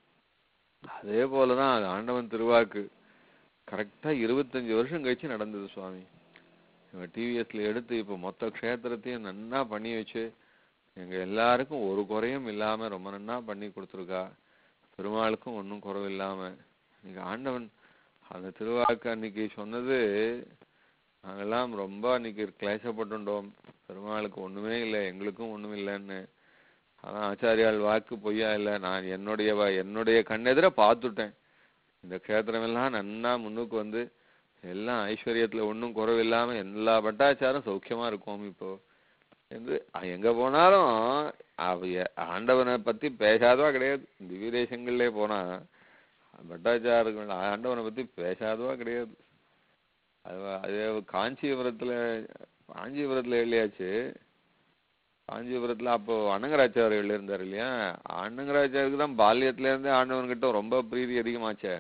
அதே போலதான் அது ஆண்டவன் திருவாக்கு கரெக்டா இருபத்தஞ்சு வருஷம் கழிச்சு நடந்தது சுவாமி இவன் டிவிஎஸ்ல எடுத்து இப்ப மொத்த க்ஷேத்திரத்தையும் நன்னா பண்ணி வச்சு எங்க எல்லாருக்கும் ஒரு குறையும் இல்லாம ரொம்ப நன்னா பண்ணி கொடுத்துருக்கா பெருமாளுக்கும் ஒன்றும் குறைவு இல்லாம இன்னைக்கு ஆண்டவன் அந்த திருவாக்கு அன்னைக்கு சொன்னது நாங்கெல்லாம் ரொம்ப அன்னைக்கு கிளேசப்பட்டுட்டோம் பெருமாளுக்கு ஒண்ணுமே இல்லை எங்களுக்கும் ஒண்ணும் இல்லைன்னு ஆனா ஆச்சாரியால் வாக்கு பொய்யா இல்லை நான் என்னுடைய வ- என்னுடைய கண்ணெதிர பார்த்துட்டேன் இந்த க்ஷேத்திரம் எல்லாம் நன்னா முன்னுக்கு வந்து எல்லாம் ஐஸ்வர்யத்துல ஒண்ணும் குறைவில்லாம எல்லா பட்டாச்சாரம் சௌக்கியமா இருக்கும் இப்போ என்று அ- எங்க போனாலும் அவ எ- ஆண்டவனை பத்தி பேசாதவா கிடையாது திவ்ய தேசங்கள்லே போனா பட்டாச்சாரர்கள் ஆண்டவனை பத்தி பேசாதவா கிடையாது அது வ- அது காஞ்சிபுரத்துல காஞ்சிபுரத்துல எழுதியாச்சு காஞ்சிபுரத்துல அப்போ அன்னங்கராச்சாரியர்கள் இருந்தார் இல்லையா அன்னங்கராச்சாருக்கு தான் பால்யத்துல இருந்தே ஆண்டவன் கிட்ட ரொம்ப பிரீதி அதிகமாச்சே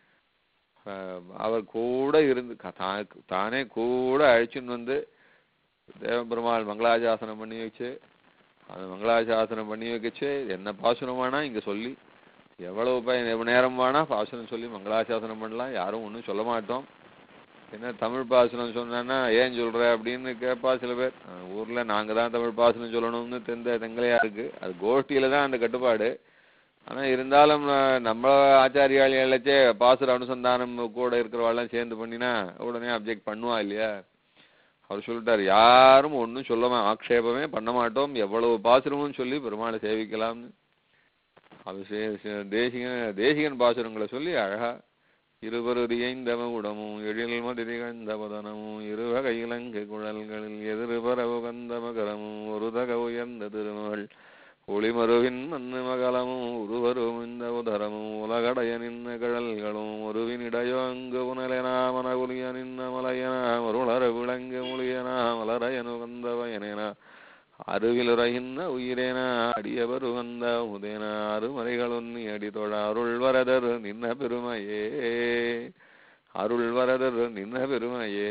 அஹ் அவர் கூட இருந்து க- தா- தானே கூட அழைச்சின்னு வந்து தேவபெருமாள் மங்களாஜாசனம் பண்ணி வச்சு அது மங்களாசாசனம் பண்ணி வைக்கச்சு என்ன பாசுரம் வேணா இங்க சொல்லி எவ்வளவு ப- எவ்வளவு நேரம் வேணா பாசுரம் சொல்லி மங்களாசாசனம் பண்ணலாம் யாரும் ஒன்றும் சொல்ல மாட்டோம் என்ன தமிழ் பாசனம் சொன்னேன்னா ஏன் சொல்ற அப்படின்னு கேட்பா சில பேர் அஹ் ஊர்ல நாங்க தான் தமிழ் பாசனம் சொல்லணும்னு தெரிந்த தெங்கலையா இருக்கு அது கோஷ்டியில தான் அந்த கட்டுப்பாடு ஆனா இருந்தாலும் அஹ், நம்ம ஆச்சாரியால் எல்லச்சே பாசுர அனுசந்தானம் கூட இருக்கிறவாள்லாம் சேர்ந்து பண்ணினா உடனே அப்ஜெக்ட் பண்ணுவா இல்லையா அவர் சொல்லிட்டார் யாரும் ஒன்றும் சொல்லாம ஆக்ஷேபமே பண்ண மாட்டோம் எவ்வளவு பாசுரமும் சொல்லி பெருமாளை சேவிக்கலாம்னு அவர் சே- சே- தேசிகன் தேசிகன் பாசுரங்களை சொல்லி அழகா இருவருதியைந்தவ உடமும் எழில் மதிரிகந்த பதனமும் இருவகை இலங்கை குழல்களில் எதிர்பரவு கந்த மகரமும் ஒரு தக உயர்ந்த திருமகள் ஒளிமருவின் மண்ணு மகளமும் உருவரும் இந்த உதரமும் உலகடைய நின்ன கழல்களும் ஒருவினிடையோ அங்கு உணலெனா மனகுலிய நின்ன மலையனா மருளர விளங்கு மொழியனா மலரையனு வந்த பயனேனா அருவிலுரைகின்ற உயிரேனா அடியவர் வந்த உதேனா அருமறைகளுன்னி அடி தொழ அருள் வரதர் நின்ன பெருமையே அருள் வரதர் நின்ன பெருமையே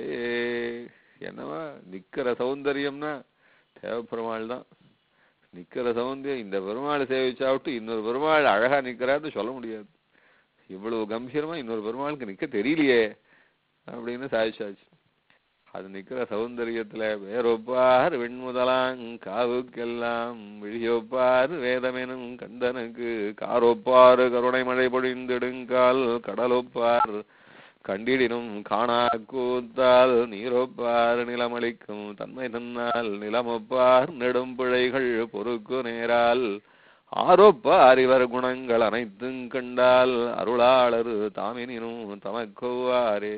என்னவா நிக்கிற சௌந்தரியம்னா தேவப்பெருமாள் தான் நிக்கிற சௌந்தரியம் இந்த பெருமாளை சேவிச்சாவிட்டு இன்னொரு பெருமாள் அழகா நிக்கிறாருன்னு சொல்ல முடியாது இவ்வளவு கம்பீரமா இன்னொரு பெருமாளுக்கு நிக்க தெரியலையே அப்படின்னு சாதிச்சாச்சு அது நிக்கிற சௌந்தரியத்துல வேறொப்பார் வெண்முதலாங் காவுக்கெல்லாம் விழியொப்பார் வேதமெனும் கந்தனுக்கு காரொப்பார் கருணை மழை பொழிந்திடுங்கால் கடலொப்பார் கண்டிடினும் காணா கூத்தால் நீரொப்பார் நிலமளிக்கும் தன்மை தன்னால் நிலமொப்பார் நெடும் பிழைகள் பொறுக்கு நேரால் ஆரோப்பார் இவர் குணங்கள் அனைத்தும் கண்டால் அருளாளரு தாமினினும் தமக்கோவாரே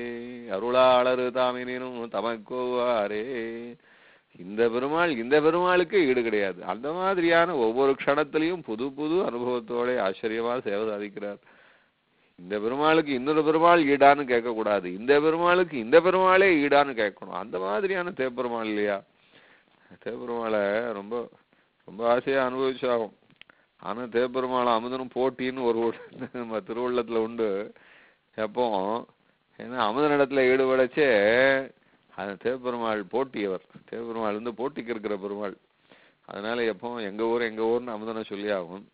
அருளாளரு தாமினினும் தமக்கோவாரே இந்த பெருமாள் இந்த பெருமாளுக்கு ஈடு கிடையாது அந்த மாதிரியான ஒவ்வொரு க்ஷணத்திலையும் புது புது அனுபவத்தோட ஆச்சரியமா சேவை சாதிக்கிறார் இந்த பெருமாளுக்கு இன்னொரு பெருமாள் ஈடான்னு கேட்கக்கூடாது இந்த பெருமாளுக்கு இந்த பெருமாளே ஈடான்னு கேட்கணும் அந்த மாதிரியான தேப்பெருமாள் இல்லையா தேப்பெருமாளை ரொம்ப ரொம்ப ஆசையா அனுபவிச்சாகும் ஆனா தேப்பெருமாளை அமுதனும் போட்டின்னு ஒரு ஊர் நம்ம திருவள்ளத்துல உண்டு எப்போ ஏன்னா அமுதன் இடத்துல ஈடுபடச்சே அந்த தேப்பெருமாள் போட்டியவர் தேப்பெருமாள் வந்து போட்டிக்கு இருக்கிற பெருமாள் அதனால எப்போ எங்க ஊர் எங்க ஊர்னு அமுதனை சொல்லி ஆகும்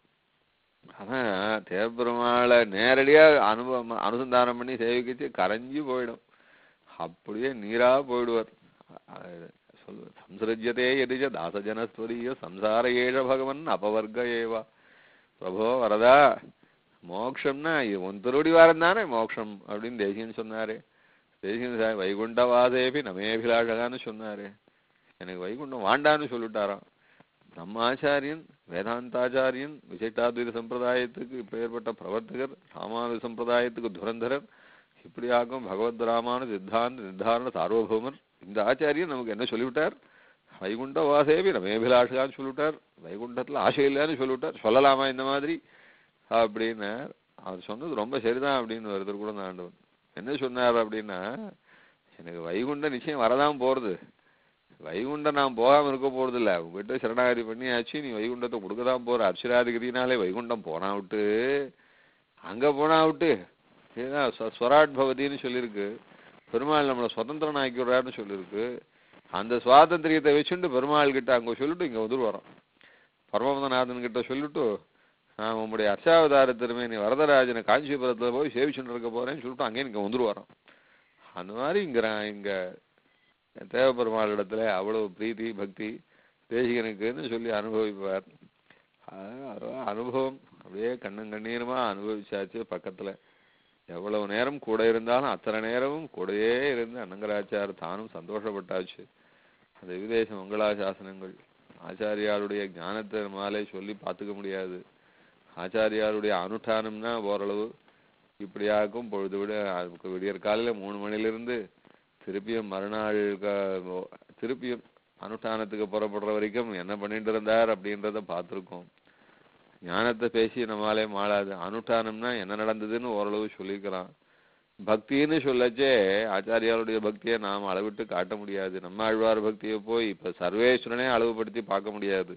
ஆனா தேவபெருமாளை நேரடியா அனுபவம் அனுசந்தானம் பண்ணி சேவிக்கிச்சு கரைஞ்சு போயிடும் அப்படியே நீரா போயிடுவார் அஹ் சொல்லுவார் சம்சரஜ்யதே எதிஜ தாசஜனஸ்வரிய சம்சார ஏழ பகவன் அபவர்க்க ஏவா பிரபோ வரதா மோக்ஷம்னா இது உன் திருவடி வாரம் தானே மோக்ஷம் அப்படின்னு தேசியன் சொன்னாரு தேசியன் சார் வைகுண்டவாதேபி நமேபிலாஷகான்னு சொன்னாரு எனக்கு வைகுண்டம் வாண்டான்னு சொல்லிட்டாராம் நம்ம ஆச்சாரியன் வேதாந்தாச்சாரியன் விசிஷ்டாத்வைத சம்பிரதாயத்துக்கு இப்பேற்பட்ட பிரவர்த்தகர் ராமானுஜ சம்பிரதாயத்துக்கு துரந்தரர் இப்படியாகும் பகவத் ராமானு சித்தாந்த நிர்தாரண சார்வபௌமர் இந்த ஆச்சாரியன் நமக்கு என்ன சொல்லிவிட்டார் வைகுண்ட வாசேபி ரமேபிலாஷகான்னு சொல்லிவிட்டார் வைகுண்டத்துல ஆசை இல்லைன்னு சொல்லிவிட்டார் சொல்லலாமா இந்த மாதிரி அப்படின்னு அவர் சொன்னது ரொம்ப சரிதான் அப்படின்னு ஒருத்தர் கூட ஆண்டவன் என்ன சொன்னார் அப்படின்னா எனக்கு வைகுண்ட நிச்சயம் வரதான் போறது வைகுண்டம் நான் போகாம இருக்க போறது இல்ல உங்ககிட்ட சரணாகதி பண்ணியாச்சு நீ வைகுண்டத்தை கொடுக்கதான் போற அர்ச்சராதிகதினாலே வைகுண்டம் போனா விட்டு அங்க போனா விட்டு இதுதான் ஸ்வ- ஸ்வராட் பவதின்னு சொல்லியிருக்கு பெருமாள் நம்மளை சுதந்திரன் ஆக்கி விடுறாருன்னு சொல்லியிருக்கு அந்த சுவாதந்திரியத்தை வச்சுட்டு பெருமாள் கிட்ட அங்க சொல்லிட்டு இங்க வந்துரு வரோம் பரமபதநாதன் கிட்ட சொல்லிட்டு நான் உம்முடைய அர்ச்சாவதார திருமேனி வரதராஜனை காஞ்சிபுரத்துல போய் சேவிச்சுட்டு இருக்க போறேன்னு சொல்லிட்டு அங்கேயே இங்க வந்துரு வரோம் அந்த மாதிரி இங்க நான் இங்க தேவபெருமாள் இடத்துல அவ்வளவு பிரீத்தி பக்தி தேசிகனுக்குன்னு சொல்லி அனுபவிப்பார் அது ஒரு அனுபவம் அப்படியே கண்ணும் கண்ணீருமா அனுபவிச்சாச்சு பக்கத்துல எவ்வளவு நேரம் கூட இருந்தாலும் அத்தனை நேரமும் கூடயே இருந்து அனங்கராச்சார் தானும் சந்தோஷப்பட்டாச்சு அந்த விதேச மங்களாசாசனங்கள் ஆச்சாரியாருடைய ஞானத்தை நம்மாலே சொல்லி பார்த்துக்க முடியாது ஆச்சாரியாருடைய அனுஷ்டானம்னா ஓரளவு இப்படியாக்கும் பொழுது விட அதுக்கு விடியற் காலையில மூணு மணிலிருந்து திருப்பியும் மறுநாள் க- திருப்பியும் அனுஷ்டானத்துக்கு புறப்படுற வரைக்கும் என்ன பண்ணிட்டு இருந்தார் அப்படின்றத பார்த்துருக்கோம் ஞானத்தை பேசி நம்மாலே மாளாது அனுஷ்டானம்னா என்ன நடந்ததுன்னு ஓரளவு சொல்லிக்கலாம் பக்தின்னு சொல்லச்சே ஆச்சாரியாருடைய பக்தியை நாம் அளவிட்டு காட்ட முடியாது நம்ம ஆழ்வார் பக்தியை போய் இப்ப சர்வேஸ்வரனே அளவுபடுத்தி பார்க்க முடியாது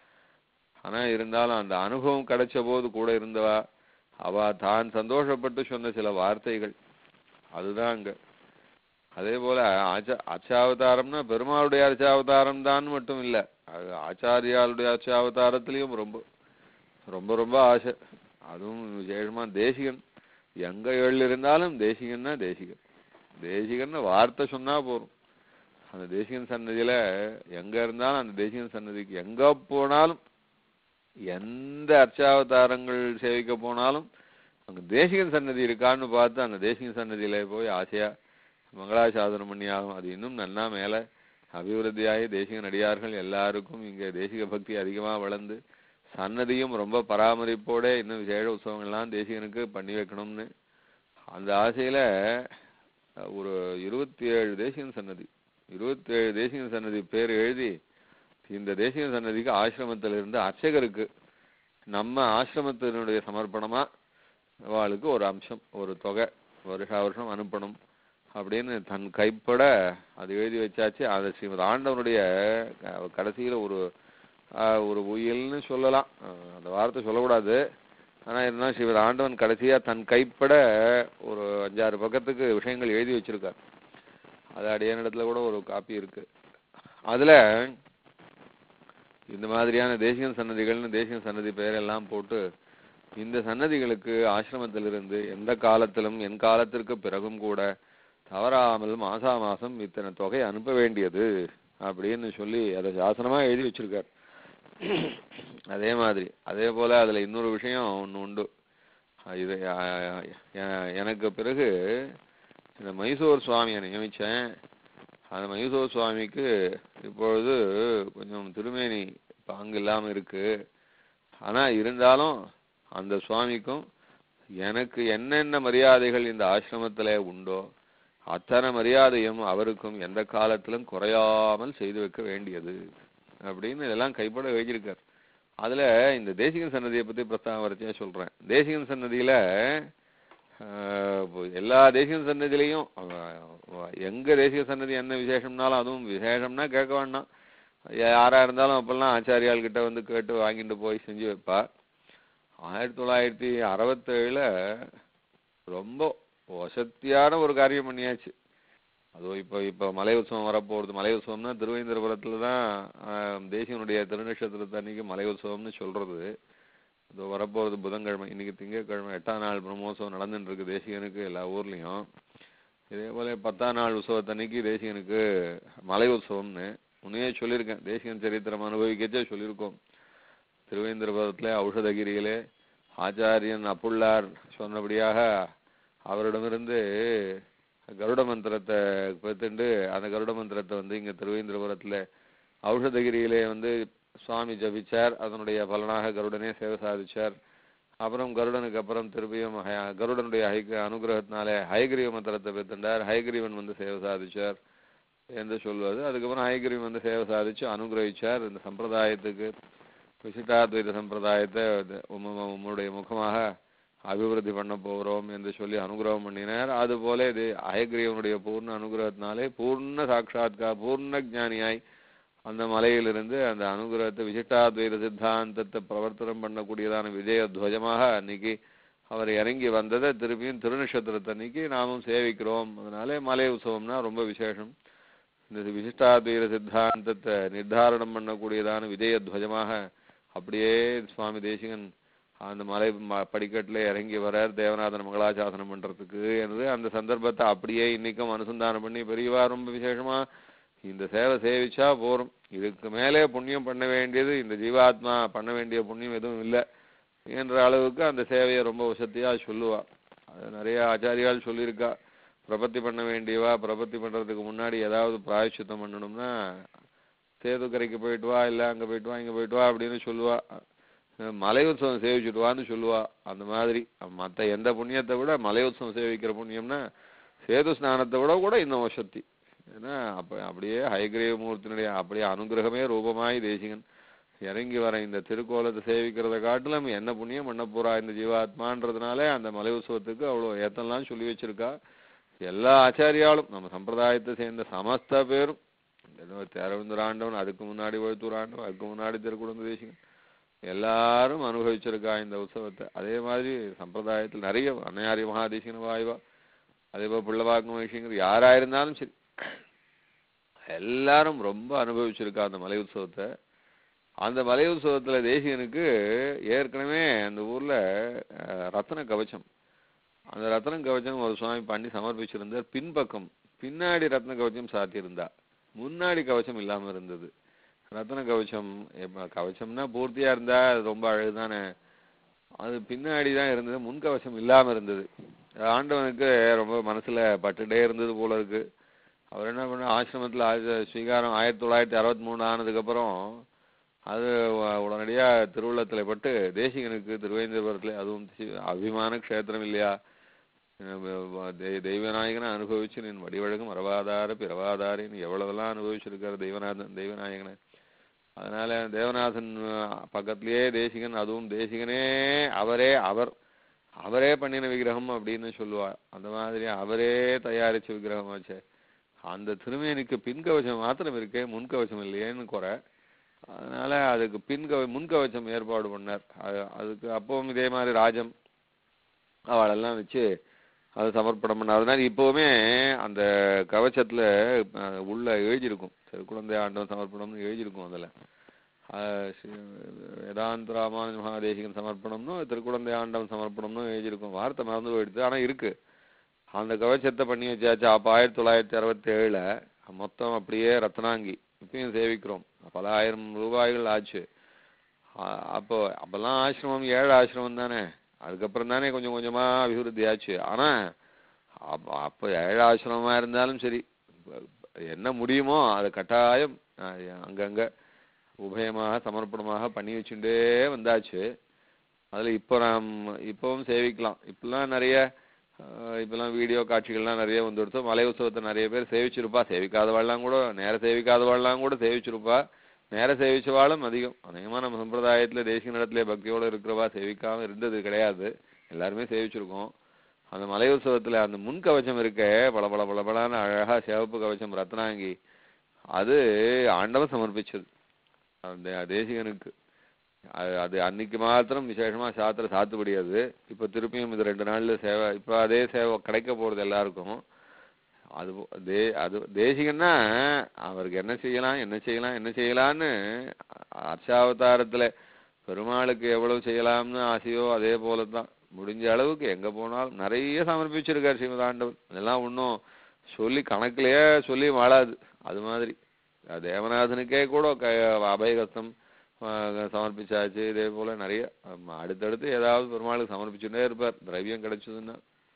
ஆனா இருந்தாலும் அந்த அனுபவம் கிடைச்ச போது கூட இருந்தவா அவ தான் சந்தோஷப்பட்டு சொன்ன சில வார்த்தைகள் அதுதான் அங்க அதே போல ஆச்ச அர்ச்சாவதாரம்னா பெருமாளுடைய அர்ச்சாவதாரம் தான் மட்டும் இல்ல அது ஆச்சாரியாளுடைய அர்ச்சாவதாரத்திலையும் ரொம்ப ரொம்ப ரொம்ப ஆசை அதுவும் விசேஷமா தேசிகன் எங்க எழு இருந்தாலும் தேசிகன்னா தேசிகன் தேசிகன்னு வார்த்தை சொன்னா போதும் அந்த தேசிகன் சன்னதியில எங்க இருந்தாலும் அந்த தேசிகன் சன்னதிக்கு எங்க போனாலும் எந்த அர்ச்சாவதாரங்கள் சேவிக்க போனாலும் அங்க தேசிகன் சன்னதி இருக்கான்னு பார்த்து அந்த தேசிகன் சன்னதியில போய் ஆசையா மங்களாசாதனம் பண்ணி ஆகும் அது இன்னும் நன்னா மேல அபிவிருத்தியாகி தேசிக நடிகார்கள் எல்லாருக்கும் இங்க தேசிக பக்தி அதிகமா வளர்ந்து சன்னதியும் ரொம்ப பராமரிப்போட இன்னும் விசேஷ உற்சவங்கள்லாம் தேசிகனுக்கு பண்ணி வைக்கணும்னு அந்த ஆசையில அஹ், ஒரு இருபத்தி ஏழு தேசிகன் சன்னதி இருபத்தி ஏழு தேசிகன் சன்னதி பேர் எழுதி இந்த தேசிகன் சன்னதிக்கு ஆசிரமத்துல இருந்து அர்ச்சகருக்கு நம்ம ஆசிரமத்தினுடைய சமர்ப்பணமா அவளுக்கு ஒரு அம்சம் ஒரு தொகை வருஷா வருஷம் அனுப்பணும் அப்படின்னு தன் கைப்பட அது எழுதி வச்சாச்சு அது ஸ்ரீமத் ஆண்டவனுடைய க- கடைசியில ஒரு ஆஹ், ஒரு உயில்னு சொல்லலாம் ஆஹ், அந்த வார்த்தை சொல்லக்கூடாது ஆனா இருந்தாலும் ஸ்ரீமத் ஆண்டவன் கடைசியா தன் கைப்பட ஒரு அஞ்சாறு பக்கத்துக்கு விஷயங்கள் எழுதி வச்சிருக்கார் அது அடியானிடத்துல கூட ஒரு காப்பி இருக்கு அதுல இந்த மாதிரியான தேசிகன் சன்னதிகள்னு தேசிகன் சன்னதி பெயரெல்லாம் போட்டு இந்த சன்னதிகளுக்கு ஆசிரமத்திலிருந்து எந்த காலத்திலும் என் காலத்திற்கு பிறகும் கூட தவறாமல் மாசா மாசம் இத்தனை தொகை அனுப்ப வேண்டியது அப்படின்னு சொல்லி அதை சாசனமா எழுதி வச்சிருக்கார் அதே மாதிரி அதே போல அதுல இன்னொரு விஷயம் ஒண்ணு உண்டு அஹ் இது அஹ், எ- எனக்கு பிறகு இந்த மைசூர் சுவாமியை நியமிச்சேன் அந்த மைசூர் சுவாமிக்கு இப்பொழுது கொஞ்சம் திருமேனி பாங்கு இல்லாம இருக்கு ஆனா இருந்தாலும் அந்த சுவாமிக்கும் எனக்கு என்னென்ன மரியாதைகள் இந்த ஆசிரமத்திலே உண்டோ அத்தனை மரியாதையும் அவருக்கும் எந்த காலத்திலும் குறையாமல் செய்து வைக்க வேண்டியது அப்படின்னு இதெல்லாம் கைப்பட எழுதியிருக்கார் அதுல இந்த தேசிகன் சன்னதியை பத்தி பிரஸ்தாபம் வரைச்சே சொல்றேன் தேசிகன் சன்னதியில ஆஹ், இப்போ எல்லா தேசிகன் சன்னதியிலையும் அஹ், எங்க தேசிக சன்னதி என்ன விசேஷம்னாலும் அதுவும் விசேஷம்னா கேட்க வேண்டாம் யாரா இருந்தாலும் அப்பெல்லாம் ஆச்சாரியால் கிட்ட வந்து கேட்டு வாங்கிட்டு போய் செஞ்சு வைப்பா ஆயிரத்தி தொள்ளாயிரத்தி அறுபத்தேழுல ரொம்ப வசத்தியான ஒரு காரியம் பண்ணியாச்சு அதுவும் இப்போ இப்போ மலை உற்சவம் வரப்போகுது மலை உற்சவம்னா திருவேந்திரபுரத்துல தான் ஆஹ், தேசியனுடைய திருநட்சத்திரத்து அன்னைக்கு மலை உற்சவம்னு சொல்றது அது வரப்போறது புதன்கிழமை இன்னைக்கு திங்கட்கிழமை எட்டாம் நாள் பிரம்மோற்சவம் நடந்துட்டு இருக்கு தேசிகனுக்கு எல்லா ஊர்லயும் இதே போல பத்தாம் நாள் உற்சவத்தன்னைக்கு தேசிகனுக்கு மலை உற்சவம்னு முன்னே சொல்லியிருக்கேன் தேசிகன் சரித்திரம் அனுபவிக்கச்சே சொல்லியிருக்கோம் திருவேந்திரபுரத்துல ஔஷதகிரியிலே ஆச்சாரியன் அப்புள்ளார் சொன்னபடியாக அவரிடமிருந்து கருட மந்திரத்தை பெற்றுண்டு அந்த கருட மந்திரத்தை வந்து இங்க திருவேந்திரபுரத்துல ஔஷதகிரியிலே வந்து சுவாமி ஜபிச்சார் அதனுடைய பலனாக கருடனே சேவை சாதிச்சார் அப்புறம் கருடனுக்கு அப்புறம் திருப்பியும் ஹய- கருடனுடைய ஹைக அனுகிரகத்தினாலே ஹயகிரீவ மந்திரத்தை பெற்றுண்டார் ஹயகிரீவன் வந்து சேவை சாதிச்சார் என்று சொல்வது அதுக்கப்புறம் ஹயகிரீவன் வந்து சேவை சாதிச்சு அனுகிரகிச்சார் இந்த சம்பிரதாயத்துக்கு விசிட்டாத்வைத சம்பிரதாயத்தை இது உம்ம- உம்முடைய முகமாக அபிவிருத்தி பண்ண போகிறோம் என்று சொல்லி அனுகிரகம் பண்ணினார் அதுபோல இது அயக்ரீவனுடைய பூர்ண அனுகிரகத்தினாலே பூர்ண சாட்சாத்கா பூர்ண ஞானியாய் அந்த மலையிலிருந்து அந்த அனுகிரகத்தை விசிட்டாத்வைத சித்தாந்தத்தை பிரவர்த்தனம் பண்ணக்கூடியதான விஜய துவஜமாக அன்னைக்கு அவர் இறங்கி வந்ததை திருப்பியும் திருநட்சத்திரத்தன்னைக்கு நாமும் சேவிக்கிறோம் அதனாலே மலை உற்சவம்னா ரொம்ப விசேஷம் இந்த விசிஷ்டாத்வைத சித்தாந்தத்தை நிர்தாரணம் பண்ணக்கூடியதான விஜய துவஜமாக அப்படியே சுவாமி தேசிகன் அந்த மலை ம- படிக்கட்டுல இறங்கி வரார் தேவநாதன் மங்களாசாசனம் பண்றதுக்கு என்று அந்த சந்தர்ப்பத்தை அப்படியே இன்னைக்கும் அனுசந்தானம் பண்ணி பெரியவா ரொம்ப விசேஷமா இந்த சேவை சேவிச்சா போரும் இதுக்கு மேலே புண்ணியம் பண்ண வேண்டியது இந்த ஜீவாத்மா பண்ண வேண்டிய புண்ணியம் எதுவும் இல்லை என்ற அளவுக்கு அந்த சேவையை ரொம்ப வசதியா சொல்லுவா அது நிறைய ஆச்சாரியால் சொல்லியிருக்கா பிரபத்தி பண்ண வேண்டியவா பிரபத்தி பண்றதுக்கு முன்னாடி ஏதாவது பிராயச்சித்தம் பண்ணணும்னா சேதுக்கரைக்கு போயிட்டு வா இல்ல அங்க போயிட்டு வா இங்க போயிட்டு வா அப்படின்னு சொல்லுவா அஹ் மலை உற்சவம் சேவிச்சுட்டு வான்னு சொல்லுவா அந்த மாதிரி மத்த எந்த புண்ணியத்தை விட மலை உற்சவம் சேவிக்கிற புண்ணியம்னா சேது ஸ்நானத்தை விட கூட இன்னும் வசத்தி ஏன்னா அப்ப அப்படியே ஹயகிரீவ மூர்த்தினுடைய அப்படியே அனுகிரகமே ரூபமாய் தேசிகன் இறங்கி வர இந்த திருக்கோலத்தை சேவிக்கிறத காட்டிலும் என்ன புண்ணியம் பண்ண போறா இந்த ஜீவாத்மான்றதுனாலே அந்த மலை உற்சவத்துக்கு அவ்வளவு ஏத்தம்லாம் சொல்லி வச்சிருக்கா எல்லா ஆச்சாரியாலும் நம்ம சம்பிரதாயத்தை சேர்ந்த சமஸ்த பேரும் அரவிந்தர் ஆண்டவன் அதுக்கு முன்னாடி வழுத்தூர் ஆண்டவன் அதுக்கு முன்னாடி திருக்குழந்தை தேசிகன் எல்லாரும் அனுபவிச்சிருக்கா இந்த உற்சவத்தை அதே மாதிரி சம்பிரதாயத்தில் நிறைய அன்னையாரி மகாதேசிகன் வாய்வா அதே போல் பிள்ளைவாக்கு மகிழ்ச்சிங்கிற யாரா இருந்தாலும் சரி எல்லாரும் ரொம்ப அனுபவிச்சிருக்கா அந்த மலை உற்சவத்தை அந்த மலை உற்சவத்துல தேசிகனுக்கு ஏற்கனவே அந்த ஊர்ல அஹ், ரத்ன கவச்சம் அந்த ரத்ன கவச்சம் ஒரு சுவாமி பண்ணி சமர்ப்பிச்சிருந்தார் பின்பக்கம் பின்னாடி ரத்ன கவச்சம் சாத்தியிருந்தா முன்னாடி கவச்சம் இல்லாம இருந்தது ரத்ன கவச்சம் எப்ப கவச்சம்னா பூர்த்தியா இருந்தா அது ரொம்ப அழகுதானே அது பின்னாடி தான் இருந்தது முன்கவசம் இல்லாம இருந்தது ஆண்டவனுக்கு ரொம்ப மனசுல பட்டுட்டே இருந்தது போல இருக்கு அவர் என்ன பண்ண ஆசிரமத்துல ஆய- ஸ்வீகாரம் ஆயிரத்தி தொள்ளாயிரத்தி அறுபத்தி மூணு ஆனதுக்கு அப்புறம் அது உ- உடனடியா திருவுள்ளத்துல பட்டு தேசிகனுக்கு திருவேந்திரபுரத்துல அதுவும் சி- அபிமான க்ஷேத்திரம் இல்லையா அஹ் தெய்- தெய்வநாயகனை அனுபவிச்சு நின் வடிவழகும் மரவாதார பிறவாதாரின்னு எவ்வளவெல்லாம் அனுபவிச்சிருக்காரு தெய்வநாதன் தெய்வநாயகனை அதனால தேவநாதன் அஹ், பக்கத்திலேயே தேசிகன் அதுவும் தேசிகனே அவரே அவர் அவரே பண்ணின விக்கிரகம் அப்படின்னு சொல்லுவா அந்த மாதிரி அவரே தயாரிச்ச விக்கிரகம் வச்சே அந்த திருமேனிக்கு பின்கவச்சம் மாத்திரம் இருக்கே முன்கவச்சம் இல்லையேன்னு குறை அதனால அதுக்கு பின்கவ முன்கவச்சம் ஏற்பாடு பண்ணார் அது- அதுக்கு அப்பவும் இதே மாதிரி ராஜம் அவளெல்லாம் வச்சு அது சமர்ப்பணம் பண்ண அதனால இப்பவுமே அந்த கவச்சத்துல அஹ், உள்ள எழுதியிருக்கும் திருக்குழந்தை ஆண்டவன் சமர்ப்பணம்னு எழுதியிருக்கும் அதுல அஹ், ஸ்ரீ வேதாந்த ராமானுஜ மகாதேசிகன் சமர்ப்பணம்னு திருக்குழந்தை ஆண்டவன் சமர்ப்பணம்னு எழுதியிருக்கும் வார்த்தை மறந்து போயிடுது ஆனா இருக்கு அந்த கவச்சத்தை பண்ணி வச்சாச்சு அப்ப ஆயிரத்தி தொள்ளாயிரத்தி அறுபத்தி ஏழுல மொத்தம் அப்படியே ரத்னாங்கி இப்பயும் சேவிக்கிறோம் பல ஆயிரம் ரூபாய்கள் ஆச்சு அ- அப்போ அப்பெல்லாம் ஆசிரமம் ஏழு ஆசிரமம் தானே அதுக்கப்புறம் தானே கொஞ்சம் கொஞ்சமா அபிவிருத்தி ஆச்சு ஆனா அப்ப அப்ப ஏழு ஆசிரமமா இருந்தாலும் சரி ப- என்ன முடியுமோ அது கட்டாயம் அஹ், அங்கங்க உபயமாக சமர்ப்பணமாக பண்ணி வச்சுட்டே வந்தாச்சு அதுல இப்போ நாம் இப்பவும் சேவிக்கலாம் இப்பெல்லாம் நிறைய அஹ், இப்பெல்லாம் வீடியோ காட்சிகள்லாம் நிறைய வந்துடுத்து மலை உற்சவத்தை நிறைய பேர் சேவிச்சிருப்பா சேவிக்காதவாள்லாம் கூட நேர சேவிக்காதவாள்லாம் கூட சேவிச்சிருப்பா நேர சேவிச்சவாளும் அதிகம் அநேகமா நம்ம சம்பிரதாயத்துல தேசிய நடத்திலே பக்தியோட இருக்கிறவா சேவிக்காம இருந்தது கிடையாது எல்லாருமே சேவிச்சிருக்கோம் அந்த மலை உற்சவத்துல அந்த முன் கவச்சம் இருக்க பல பல பல பலான அழகா சிவப்பு கவச்சம் ரத்னாங்கி அது ஆண்டவன் சமர்ப்பிச்சது அந்த தேசிகனுக்கு அது அது அன்னைக்கு மாத்திரம் விசேஷமா சாத்திர சாத்துபடி அது இப்ப திருப்பியும் இது ரெண்டு நாள்ல சேவை இப்ப அதே சேவை கிடைக்க போறது எல்லாருக்கும் அது போ- தே அது தேசிகன்னா அவருக்கு என்ன செய்யலாம் என்ன செய்யலாம் என்ன செய்யலாம்னு அர்ச்சாவதாரத்துல பெருமாளுக்கு எவ்வளவு செய்யலாம்னு ஆசையோ அதே போலதான் முடிஞ்ச அளவுக்கு எங்க போனாலும் நிறைய சமர்ப்பிச்சிருக்காரு ஸ்ரீமதாண்டவன் அதெல்லாம் ஒன்றும் சொல்லி கணக்குலயே சொல்லி வாழாது அது மாதிரி அஹ் தேவநாதனுக்கே கூட க அபயகஸ்தம் அஹ் சமர்ப்பிச்சாச்சு இதே போல நிறைய ஆமா, அடுத்தடுத்து ஏதாவது பெருமாளுக்கு சமர்ப்பிச்சுட்டே இருப்பார் திரவியம் கிடைச்சதுன்னா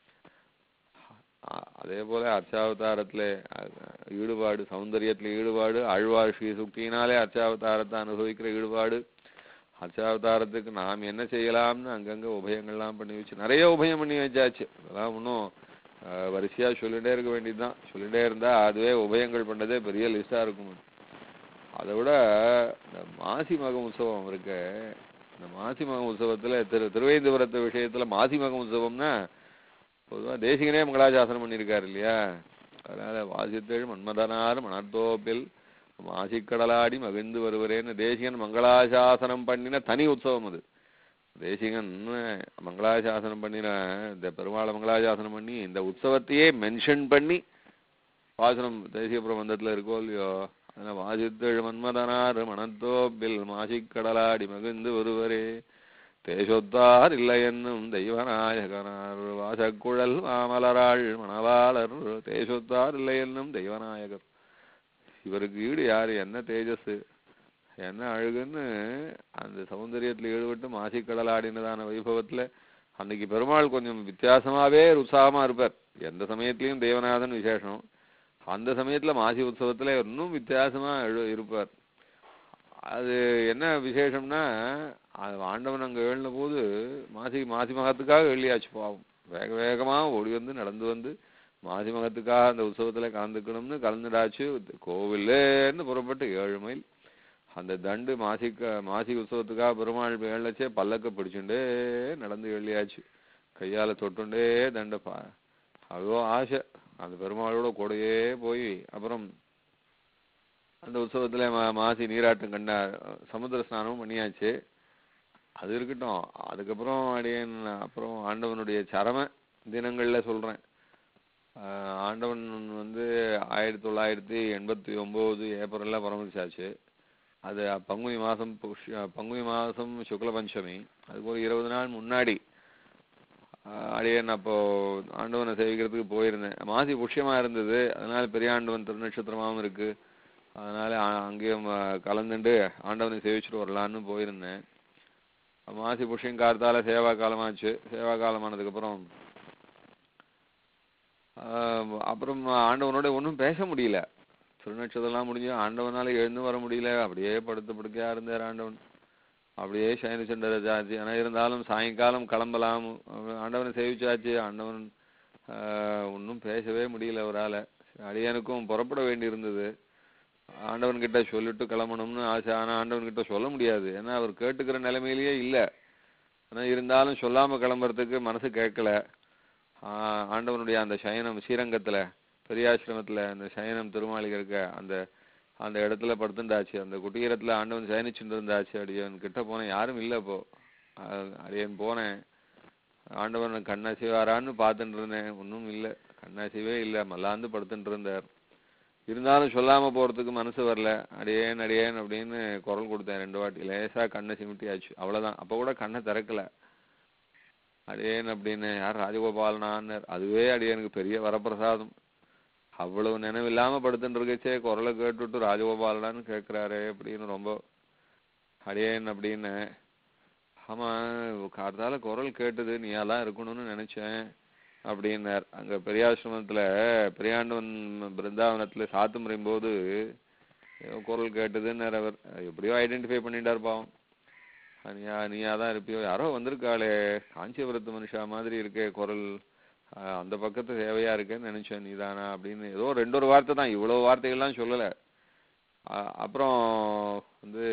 அ- அதே போல அர்ச்சாவதாரத்துல அஹ், ஈடுபாடு சௌந்தரியத்துல ஈடுபாடு ஆழ்வார் ஸ்ரீ சுக்தியினாலே அர்ச்சாவதாரத்தை அனுபவிக்கிற ஈடுபாடு அர்ச்சாவதாரத்துக்கு நாம் என்ன செய்யலாம்னு அங்கங்க உபயங்கள்லாம் பண்ணி வச்சு நிறைய உபயம் பண்ணி வச்சாச்சு அதெல்லாம் இன்னும் அஹ், வரிசையா சொல்லிட்டே இருக்க வேண்டியதுதான் சொல்லிட்டே இருந்தா அதுவே உபயங்கள் பண்ணதே பெரிய லிஸ்டா இருக்கும் அதை விட இந்த மாசி மகம் உற்சவம் இருக்கு இந்த மாசி மகம் உற்சவத்துல திரு திருவேந்திபுரத்து விஷயத்துல மாசி மகம் உற்சவம்னா பொதுவா தேசிகனே மங்களாசாசனம் பண்ணியிருக்காரு இல்லையா அதனால வாசித்தேழ் மன்மதனார் மணத்தோப்பில் மாசிக்கடலாடி மகிழ்ந்து வருவரேன்னு தேசிகன் மங்களாசாசனம் பண்ணின தனி உற்சவம் அது தேசிகன் மங்களாசாசனம் பண்ணின இந்த பெருமாளை மங்களாசாசனம் பண்ணி இந்த உற்சவத்தையே மென்ஷன் பண்ணி வாசனம் தேசிய பிரபந்தத்துல இருக்கோ இல்லையோ அதனால வாசித்தெழு மன்மதனார் மணத்தோப்பில் மாசிக்கடலாடி மகிழ்ந்து ஒருவரே தேசொத்தார் இல்லை என்னும் தெய்வநாயகனார் வாசக்குழல் மாமலராள் மணவாளர் தேசொத்தார் இல்லை என்னும் தெய்வநாயகர் இவருக்கு ஈடு யாரு என்ன தேஜஸ் என்ன அழகுன்னு அந்த சௌந்தரியத்துல ஈடுபட்டு மாசிக்கடல் ஆடினதான வைபவத்துல அன்னைக்கு பெருமாள் கொஞ்சம் வித்தியாசமாவே உற்சாகமா இருப்பார் எந்த சமயத்திலயும் தேவநாதன் விசேஷம் அந்த சமயத்துல மாசி உற்சவத்துல இன்னும் வித்தியாசமா எழு- இருப்பார் அது என்ன விசேஷம்னா அது ஆண்டவன் அங்க எழுந்த போது மாசி மாசி மகத்துக்காக எழுதியாச்சு பாவம் வேக வேகமா ஓடி வந்து நடந்து வந்து மாசி மகத்துக்காக அந்த உற்சவத்துல கலந்துக்கணும்னு கலந்துடாச்சு கோவில்லேருந்து புறப்பட்டு ஏழு மைல் அந்த தண்டு மாசிக்க மாசி உற்சவத்துக்காக பெருமாள் ஏழச்சே பல்லக்க பிடிச்சுண்டே நடந்து எழுதியாச்சு கையால தொட்டுண்டே தண்டை பா அவ்வளோ ஆசை அந்த பெருமாளோட கூடயே போய் அப்புறம் அந்த உற்சவத்துல மா- மாசி நீராட்டம் கண்டா சமுத்திர ஸ்நானமும் பண்ணியாச்சு அது இருக்கட்டும் அதுக்கப்புறம் அடியேன் அப்புறம் ஆண்டவனுடைய சரம தினங்கள்ல சொல்றேன் ஆஹ் ஆண்டவன் வந்து ஆயிரத்தி தொள்ளாயிரத்தி எண்பத்தி ஒன்பது ஏப்ரல்ல பரமதிச்சாச்சு அது பங்குனி மாசம் புஷ்ய- பங்குனி மாசம் சுக்ல பஞ்சமி அதுக்கு ஒரு இருபது நாள் முன்னாடி ஆஹ் அடியேன் அப்போ ஆண்டவனை சேவிக்கிறதுக்கு போயிருந்தேன் மாசி புஷ்யமா இருந்தது அதனால பெரிய ஆண்டவன் திருநட்சத்திரமாவும் இருக்கு அதனால அ- அங்கேயும் ஆஹ் கலந்துண்டு ஆண்டவனை சேவிச்சுட்டு வரலான்னு போயிருந்தேன் மாசி புஷ்யம் காலத்தால சேவா காலமாச்சு சேவா காலமானதுக்கு அப்புறம் ஆஹ் அப்புறம் ஆண்டவனோட ஒன்றும் பேச முடியல திருநட்சத்திரம்லாம் முடிஞ்சு ஆண்டவனால எழுந்து வர முடியல அப்படியே படுத்து படுக்கையா இருந்தார் ஆண்டவன் அப்படியே சயன சென்றதாச்சு ஆனா இருந்தாலும் சாயங்காலம் கிளம்பலாம் அவன் ஆண்டவனை சேவிச்சாச்சு ஆண்டவன் ஒன்றும் பேசவே முடியல அவரால அடியனுக்கும் புறப்பட வேண்டி இருந்தது ஆண்டவன் கிட்ட சொல்லிட்டு கிளம்பணும்னு ஆசை ஆனா ஆண்டவன் கிட்ட சொல்ல முடியாது ஏன்னா அவர் கேட்டுக்கிற நிலைமையிலேயே இல்ல ஆனா இருந்தாலும் சொல்லாம கிளம்புறதுக்கு மனசு கேட்கல ஆஹ் ஆண்டவனுடைய அந்த சயனம் ஸ்ரீரங்கத்துல பெரியாசிரமத்துல அந்த சயனம் திருமாளிகை இருக்க அந்த அந்த இடத்துல படுத்துண்டாச்சு அந்த குட்டீரத்துல ஆண்டவன் சயனிச்சுட்டு இருந்தாச்சு அடியவன் கிட்ட போனேன் யாரும் இல்ல அப்போ அஹ் அடியன் போனேன் ஆண்டவன் கண்ணை செய்வாரான்னு பார்த்துட்டு இருந்தேன் ஒன்றும் இல்ல கண்ணை செய்வே இல்ல மல்லாந்து படுத்துட்டு இருந்தார் இருந்தாலும் சொல்லாம போறதுக்கு மனசு வரல அடியேன் அடியேன் அப்படின்னு குரல் கொடுத்தேன் ரெண்டு வாட்டி லேசா கண்ணை சிமிட்டியாச்சு அவ்வளவுதான் அப்ப கூட கண்ணை திறக்கல அடியேன் அப்படின்னு யார் ராஜகோபாலனான்னு அதுவே அடியனுக்கு பெரிய வரப்பிரசாதம் அவ்வளவு நினைவில்லாம படுத்துட்டு இருக்கச்சே குரலை கேட்டுட்டு ராஜகோபாலனான்னு கேட்கிறாரே அப்படின்னு ரொம்ப அடியேன் அப்படின்னு ஆமா கார்த்தால குரல் கேட்டது நீயாலாம் இருக்கணும்னு நினைச்சேன் அப்படின்னார் அங்க பெரியாசிரமத்துல பெரியாண்டவன் பிருந்தாவனத்துல சாத்து முறையும் போது ஏதோ குரல் கேட்டதுன்னார் அவர் எப்படியோ ஐடென்டிஃபை பண்ணிட்டார் பாவம் நீயா நீயா தான் இருப்பியோ யாரோ வந்திருக்காளே காஞ்சிபுரத்து மனுஷா மாதிரி இருக்கே குரல் ஆஹ் அந்த பக்கத்து சேவையா இருக்கேன்னு நினைச்சேன் நீதானா அப்படின்னு ஏதோ ரெண்டு ஒரு வார்த்தை தான் இவ்வளவு வார்த்தைகள்லாம் சொல்லல ஆஹ் அப்புறம் வந்து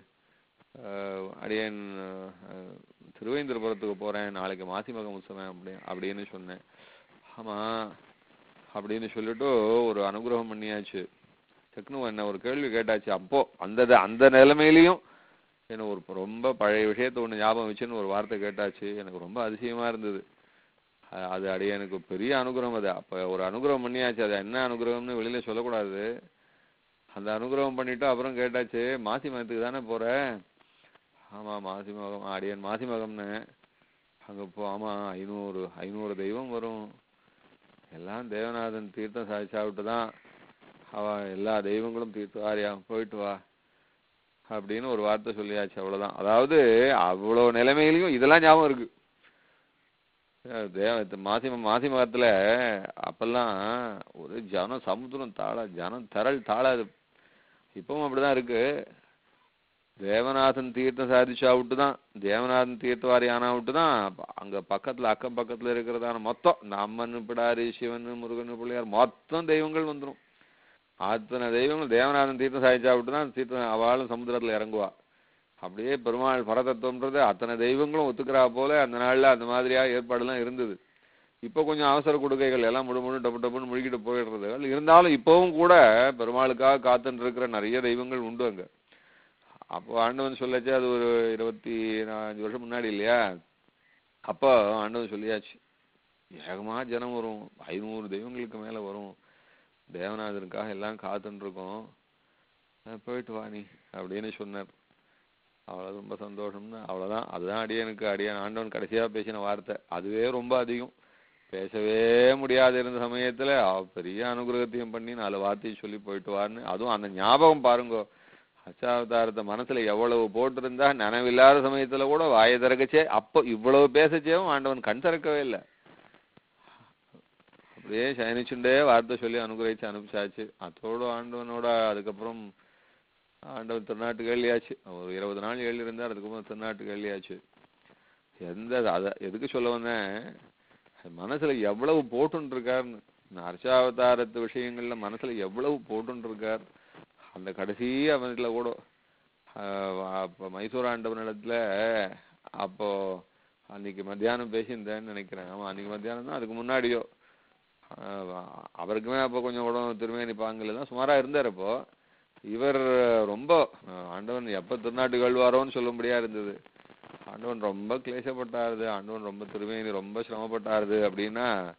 ஆஹ் அடியேன் ஆஹ் திருவேந்திரபுரத்துக்கு போறேன் நாளைக்கு மாசிமகம் உற்சவம் அப்படி அப்படின்னு சொன்னேன் ஆமா அப்படின்னு சொல்லிட்டு ஒரு அனுகிரகம் பண்ணியாச்சு டக்குனு என்ன ஒரு கேள்வி கேட்டாச்சு அப்போ அந்த அந்த நிலைமையிலையும் என்ன ஒரு ரொம்ப பழைய விஷயத்த ஒண்ணு ஞாபகம் வச்சுன்னு ஒரு வார்த்தை கேட்டாச்சு எனக்கு ரொம்ப அதிசயமா இருந்தது அ- அது அடி எனக்கு பெரிய அனுகிரகம் அது அப்ப ஒரு அனுகிரகம் பண்ணியாச்சு அது என்ன அனுகிரகம்னு வெளியில சொல்லக்கூடாது அந்த அனுகிரகம் பண்ணிட்டு அப்புறம் கேட்டாச்சு மாசி மகத்துக்கு தானே போற ஆமா மாசி மகம் அடியன் மாசி மகம்னு அங்க போ ஆமா ஐநூறு ஐநூறு தெய்வம் வரும் எல்லாம் தேவநாதன் தீர்த்தம் சாதிச்சாவிட்டு தான் அவ எல்லா தெய்வங்களும் தீர்த்து வாரியா போயிட்டு வா அப்படின்னு ஒரு வார்த்தை சொல்லியாச்சு அவ்வளவுதான் அதாவது அவ்வளவு நிலைமையிலையும் இதெல்லாம் ஞாபகம் இருக்கு அஹ் தேவ மாசி மாசி மகத்துல அப்பெல்லாம் ஒரு ஜனம் சமுத்திரம் தாழ ஜனம் திரள் தாழாது இப்பவும் அப்படிதான் இருக்கு தேவநாதன் தீர்த்தம் சாதிச்சா விட்டு தான் தேவநாதன் தீர்த்தவாரி ஆனா விட்டு தான் அங்க பக்கத்துல அக்கம் பக்கத்துல இருக்கிறதான மொத்தம் இந்த அம்மன் பிடாரி சிவன் முருகன் பிள்ளையார் மொத்தம் தெய்வங்கள் வந்துரும் அத்தனை தெய்வங்கள் தேவநாதன் தீர்த்தம் சாதிச்சா விட்டு தான் தீர்த்தம் அவளும் சமுத்திரத்துல இறங்குவா அப்படியே பெருமாள் பரதத்துவம்ன்றது அத்தனை தெய்வங்களும் ஒத்துக்கிறா போல அந்த நாள்ல அந்த மாதிரியா ஏற்பாடுலாம் இருந்தது இப்போ கொஞ்சம் அவசர கொடுக்கைகள் எல்லாம் முழு முழு டப்பு டப்புன்னு முழுகிட்டு போயிடுறது இருந்தாலும் இப்பவும் கூட பெருமாளுக்காக காத்துட்டு இருக்கிற நிறைய தெய்வங்கள் உண்டு அங்க அப்போ ஆண்டவன் சொல்லச்சு அது ஒரு இருபத்தி அஞ்சு வருஷம் முன்னாடி இல்லையா அப்போ ஆண்டவன் சொல்லியாச்சு ஏகமா ஜனம் வரும் ஐநூறு தெய்வங்களுக்கு மேல வரும் தேவநாதனுக்காக எல்லாம் காத்துட்டு இருக்கோம் அஹ் போயிட்டு வா நீ அப்படின்னு சொன்னார் அவ்வளவு ரொம்ப சந்தோஷம்னு அவ்வளவுதான் அதுதான் அடியனுக்கு அடியான் ஆண்டவன் கடைசியா பேசின வார்த்தை அதுவே ரொம்ப அதிகம் பேசவே முடியாது இருந்த சமயத்துல அவ பெரிய அனுகிரகத்தையும் பண்ணி நாலு வார்த்தையும் சொல்லி போயிட்டு வான்னு அதுவும் அந்த ஞாபகம் பாருங்க அச்சாவதாரத்தை மனசுல எவ்வளவு போட்டிருந்தா நனவில்லாத சமயத்துல கூட வாயை திறக்கச்சே அப்போ இவ்வளவு பேசச்சேவும் ஆண்டவன் கண் திறக்கவே இல்லை அப்படியே சயனிச்சுண்டே வார்த்தை சொல்லி அனுகிரகிச்சு அனுப்பிச்சாச்சு அதோட ஆண்டவனோட அதுக்கப்புறம் ஆண்டவன் திருநாட்டுக்கு எழுதியாச்சு ஒரு இருபது நாள் எழுதி இருந்தார் அதுக்கப்புறம் திருநாட்டுக்கு எழுதியாச்சு எந்த அத எதுக்கு சொல்ல வந்தேன் மனசுல எவ்வளவு போட்டுன்னு இருக்காருன்னு இந்த அர்ச்சாவதாரத்து விஷயங்கள்ல மனசுல எவ்வளவு போட்டுன்னு இருக்கார் அந்த கடைசி அவன்ல கூட ஆஹ் அப்ப மைசூர் ஆண்டவனிடத்துல அப்போ அன்னைக்கு மத்தியானம் பேசியிருந்தேன்னு நினைக்கிறேன் ஆமா அன்னைக்கு மத்தியானம் தான் அதுக்கு முன்னாடியோ ஆஹ் அவருக்குமே அப்போ கொஞ்சம் உடம்பு திருமேனி பாங்கல தான் சுமாரா இருந்தார் அப்போ இவர் ரொம்ப ஆஹ் ஆண்டவன் எப்ப திருநாட்டு கழ்வாரோன்னு சொல்லும்படியா இருந்தது ஆண்டவன் ரொம்ப கிளேசப்பட்டாருது ஆண்டவன் ரொம்ப திருமேனி ரொம்ப சிரமப்பட்டாருது அப்படின்னா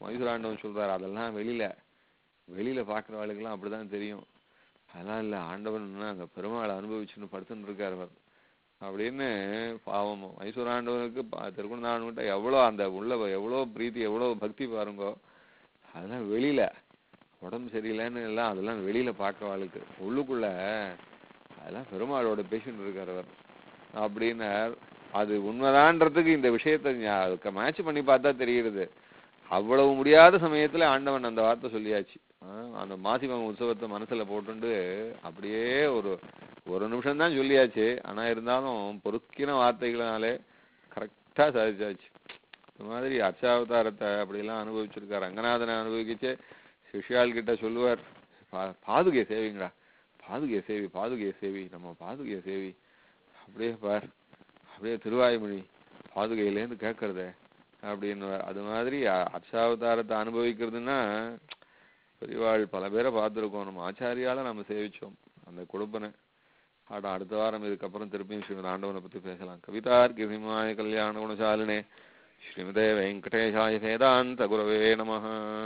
மைசூராண்டவன் சொல்றாரு அதெல்லாம் வெளியில வெளியில பாக்குறவாளுக்கெல்லாம் அப்படிதான் தெரியும் அதெல்லாம் இல்ல ஆண்டவன் அங்க பெருமாளை அனுபவிச்சுன்னு படுத்துன்னு இருக்காரு அவர் அப்படின்னு பாவம் மைசூராண்டவனுக்கு ப- திருக்குணந்தாண்டவன்கிட்ட எவ்வளோ அந்த உள்ள எவ்வளோ பிரீத்தி எவ்வளோ பக்தி பாருங்கோ அதெல்லாம் வெளியில உடம்பு சரியில்லைன்னு எல்லாம் அதெல்லாம் வெளியில பார்க்கறவாளுக்கு உள்ளுக்குள்ள அதெல்லாம் பெருமாளோட பேசிட்டு இருக்காரு அவர் அப்படின்னார் அது உண்மைதான்றதுக்கு இந்த விஷயத்தை மேட்ச் பண்ணி பார்த்தா தெரியுது அவ்வளவு முடியாத சமயத்துல ஆண்டவன் அந்த வார்த்தை சொல்லியாச்சு ஆ, அந்த மாசிமகம் உற்சவத்தை மனசுல போட்டுண்டு அப்படியே ஒரு ஒரு நிமிஷம் தான் சொல்லியாச்சு ஆனா இருந்தாலும் பொறுக்கின வார்த்தைகளாலே கரெக்டா சாதிச்சாச்சு இந்த மாதிரி அர்ச்சாவதாரத்தை அப்படியெல்லாம் அனுபவிச்சிருக்காரு ரங்கநாதனை அனுபவிக்கச்சே சிஷ்யாள் கிட்ட சொல்லுவார் பா- பாதுகையை சேவிங்களா பாதுகையை சேவி பாதுகையை சேவி நம்ம பாதுகையை சேவி அப்படியே பார் அப்படியே திருவாய்மொழி பாதுகையிலேருந்து கேட்கறதே அப்படின்னு அது மாதிரி அ- அர்ச்சாவதாரத்தை அனுபவிக்கிறதுன்னா பெரியவாள் பல பேரை பார்த்துருக்கோம் நம்ம ஆச்சாரியால நம்ம சேவிச்சோம் அந்த கொடுப்பனை ஆட அடுத்த வாரம் இதுக்கப்புறம் திருப்பியும் ஸ்ரீமத் ஆண்டவனை பத்தி பேசலாம் கவிதார் கிருமிமாய கல்யாண குணசாலினே ஸ்ரீமதே வெங்கடேஷாய வேதாந்த குரவே நமஹ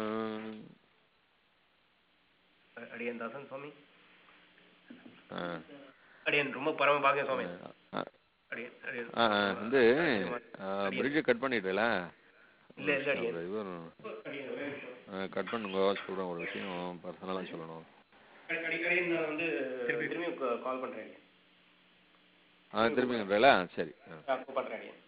அடியன் தாசன் சுவாமி ஆ, அடியன் ரொம்ப பரம பாக்கியம் சுவாமி ஆ, அடியன் அடியன் ஆ, ஆ, வந்து பிரிட்ஜை கட் பண்ணிட்டல இல்ல இல்ல அடியன் இவர் அடியன் ஒரே நிமிஷம். கட் பண்ணுங்க சொல்றேன் ஒரு விஷயம் பர்சனலாக சொல்லணும் அடி- அடி- அடியன் நான் வந்து திரும்பி கால் பண்றேன் அடியன் ஆ திரும்பிங்கன்றல சரி ஆ ஆ, பண்றேன் அடியன்